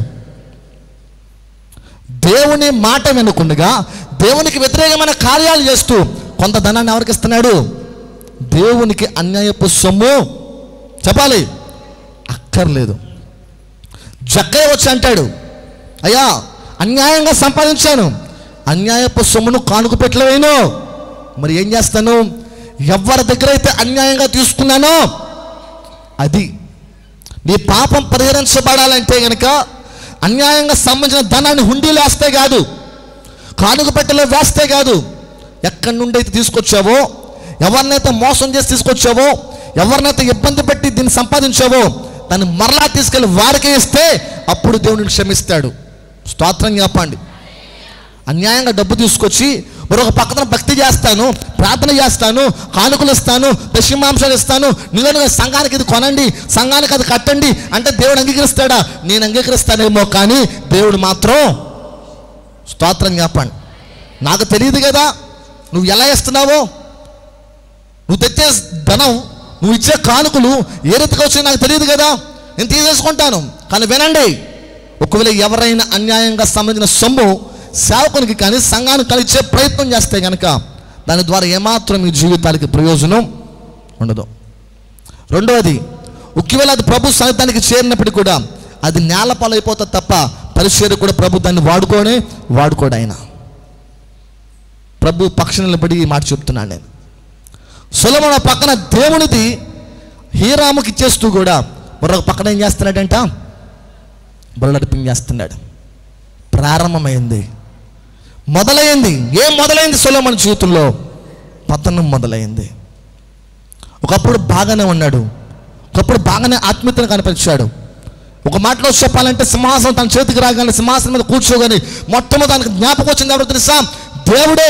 దేవుని మాట వినకుండగా దేవునికి వ్యతిరేకమైన కార్యాలు చేస్తూ కొంత ధనాన్ని ఎవరికి ఇస్తున్నాడు దేవునికి అన్యాయపు సొమ్ము చెప్పాలి అక్కర్లేదు జక్కయ్య వచ్చి అంటాడు అయ్యా అన్యాయంగా సంపాదించాను అన్యాయపు సొమ్మును కానుక పెట్టలేను మరి ఏం చేస్తాను ఎవరి దగ్గర అయితే అన్యాయంగా తీసుకున్నానో అది నీ పాపం పరిహరించబడాలంటే గనక అన్యాయంగా సంబంధించిన ధనాన్ని హుండీలో వేస్తే కాదు కానుక పెట్టెలో వేస్తే కాదు ఎక్కడి నుండి అయితే తీసుకొచ్చావో ఎవరినైతే మోసం చేసి తీసుకొచ్చావో ఎవరినైతే ఇబ్బంది పెట్టి దీన్ని సంపాదించావో దాన్ని మరలా తీసుకెళ్ళి వారికే ఇస్తే అప్పుడు దేవుడిని క్షమిస్తాడు స్తోత్రం చెప్పండి అన్యాయంగా డబ్బు తీసుకొచ్చి మరొక పక్కన భక్తి చేస్తాను ప్రార్థన చేస్తాను కానుకలు ఇస్తాను దశమాంశాలు ఇస్తాను నిజంగా సంఘానికి ఇది కొనండి సంఘానికి అది కట్టండి అంటే దేవుడు అంగీకరిస్తాడా నేను అంగీకరిస్తానేమో కానీ దేవుడు మాత్రం స్తోత్రం చెప్పండి నాకు తెలియదు కదా నువ్వు ఎలా ఇస్తున్నావో నువ్వు తెచ్చే ధనం నువ్వు ఇచ్చే కానుకలు ఏ రీతిగా వచ్చాయో నాకు తెలియదు కదా నేను తీసేసుకుంటాను కానీ వినండి ఒకవేళ ఎవరైనా అన్యాయంగా సంబంధించిన సొమ్ము సేవకునికి కానీ సంఘానికి కానీ ఇచ్చే ప్రయత్నం చేస్తే కనుక దాని ద్వారా ఏమాత్రం మీ జీవితానికి ప్రయోజనం ఉండదు రెండవది ఒకవేళ అది ప్రభు సన్నిధానికి చేరినప్పటికీ కూడా అది నేల పాలైపోతుంది తప్ప పరిచయం కూడా ప్రభు దాన్ని వాడుకోనే వాడుకోడు ఆయన ప్రభు పక్ష నిలబడి ఈ మాట చెప్తున్నాను నేను సులభన పక్కన దేవునిది హీరాముకి ఇచ్చేస్తూ కూడా మరొక పక్కన ఏం చేస్తున్నాడంట బలనడిపింగ్ చేస్తున్నాడు ప్రారంభమైంది మొదలైంది ఏం మొదలైంది సులభన జీవితంలో పతనం మొదలైంది ఒకప్పుడు బాగానే ఉన్నాడు ఒకప్పుడు బాగానే ఆత్మీయతను కనిపించాడు ఒక మాటలో చెప్పాలంటే సింహాసనం తన చేతికి రాగానే సింహాసనం మీద కూర్చోగానే మొట్టమొదటి దానికి జ్ఞాపకం వచ్చింది ఎవరు తెలుసా దేవుడే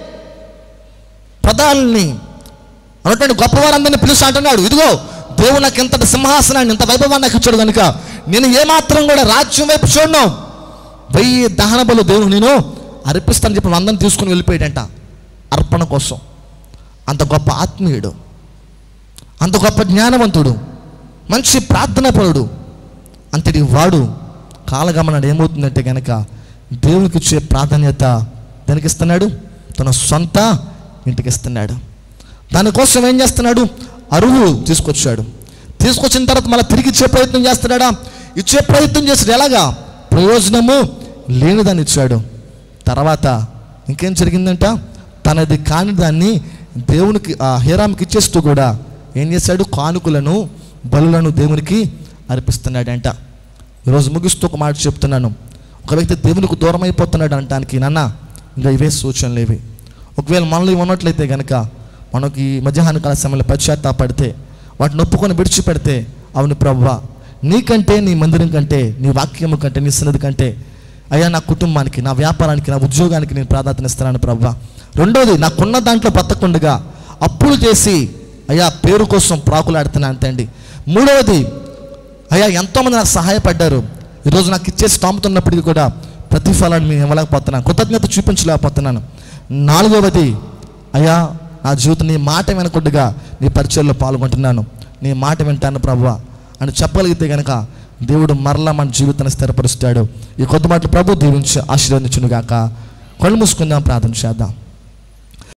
ప్రధాని అన్నటువంటి గొప్పవారందరినీ పిలుస్తూ అంటున్నాడు ఇదిగో దేవుడు నాకు ఇంత సింహాసనాన్ని ఇంత వైభవాన్ని నాకు ఇచ్చాడు కనుక నేను ఏమాత్రం కూడా రాజ్యం వైపు చూడను వెయ్యి దహన బలు దేవుడు నేను అర్పిస్తానని చెప్పి అందరిని తీసుకుని వెళ్ళిపోయాడంట అర్పణ కోసం అంత గొప్ప ఆత్మీయుడు అంత గొప్ప జ్ఞానవంతుడు మంచి ప్రార్థనాపరుడు అంతటి వాడు కాలగమనాడు ఏమవుతుందంటే కనుక దేవునికి ఇచ్చే ప్రాధాన్యత దానికి ఇస్తున్నాడు తన సొంత ఇంటికి ఇస్తున్నాడు దానికోసం ఏం చేస్తున్నాడు అరువు తీసుకొచ్చాడు తీసుకొచ్చిన తర్వాత మళ్ళీ తిరిగి ఇచ్చే ప్రయత్నం చేస్తున్నాడా ఇచ్చే ప్రయత్నం చేసాడు ఎలాగా ప్రయోజనము లేనిదాన్ని ఇచ్చాడు తర్వాత ఇంకేం జరిగిందంట తనది కాని దాన్ని దేవునికి ఆ హీరామ్కి ఇచ్చేస్తూ కూడా ఏం చేశాడు కానుకలను బలులను దేవునికి అర్పిస్తున్నాడంట ఈరోజు ముగిస్తూ ఒక మాట చెప్తున్నాను ఒక వ్యక్తి దేవునికి దూరం అయిపోతున్నాడు అనటానికి నాన్న ఇంకా ఇవే సూచనలు ఇవి ఒకవేళ మనలో ఉన్నట్లయితే కనుక మనకి ఈ మధ్యాహ్న కాల సమయంలో పశ్చాత్తాపడితే వాటిని ఒప్పుకొని విడిచిపెడితే అవును ప్రభువా నీకంటే నీ మందిరం కంటే నీ వాక్యము కంటే నీ సన్నిధి కంటే అయ్యా నా కుటుంబానికి నా వ్యాపారానికి నా ఉద్యోగానికి నేను ప్రాధాన్యత ఇస్తున్నాను ప్రభా రెండోది నాకున్న దాంట్లో బతకుండగా అప్పులు చేసి అయ్యా పేరు కోసం ప్రాకులాడుతున్నాను తండ్రి మూడవది అయ్యా ఎంతోమంది నాకు సహాయపడ్డారు ఈరోజు నాకు ఇచ్చే స్థామత ఉన్నప్పటికీ కూడా ప్రతిఫలాన్ని నేను ఇవ్వలేకపోతున్నాను కృతజ్ఞత చూపించలేకపోతున్నాను నాలుగవది అయ్యా నా జీవితం నీ మాట వినకుండగా నీ పరిచయంలో పాల్గొంటున్నాను నీ మాట వింటాను ప్రభువా అని చెప్పగలిగితే కనుక దేవుడు మరలా మన జీవితాన్ని స్థిరపరుస్తాడు ఈ కొద్ది మాటలు ప్రభు దీవించి ఆశీర్వదించునుగాక కళ్ళు మూసుకుందాం ప్రార్థన చేద్దాం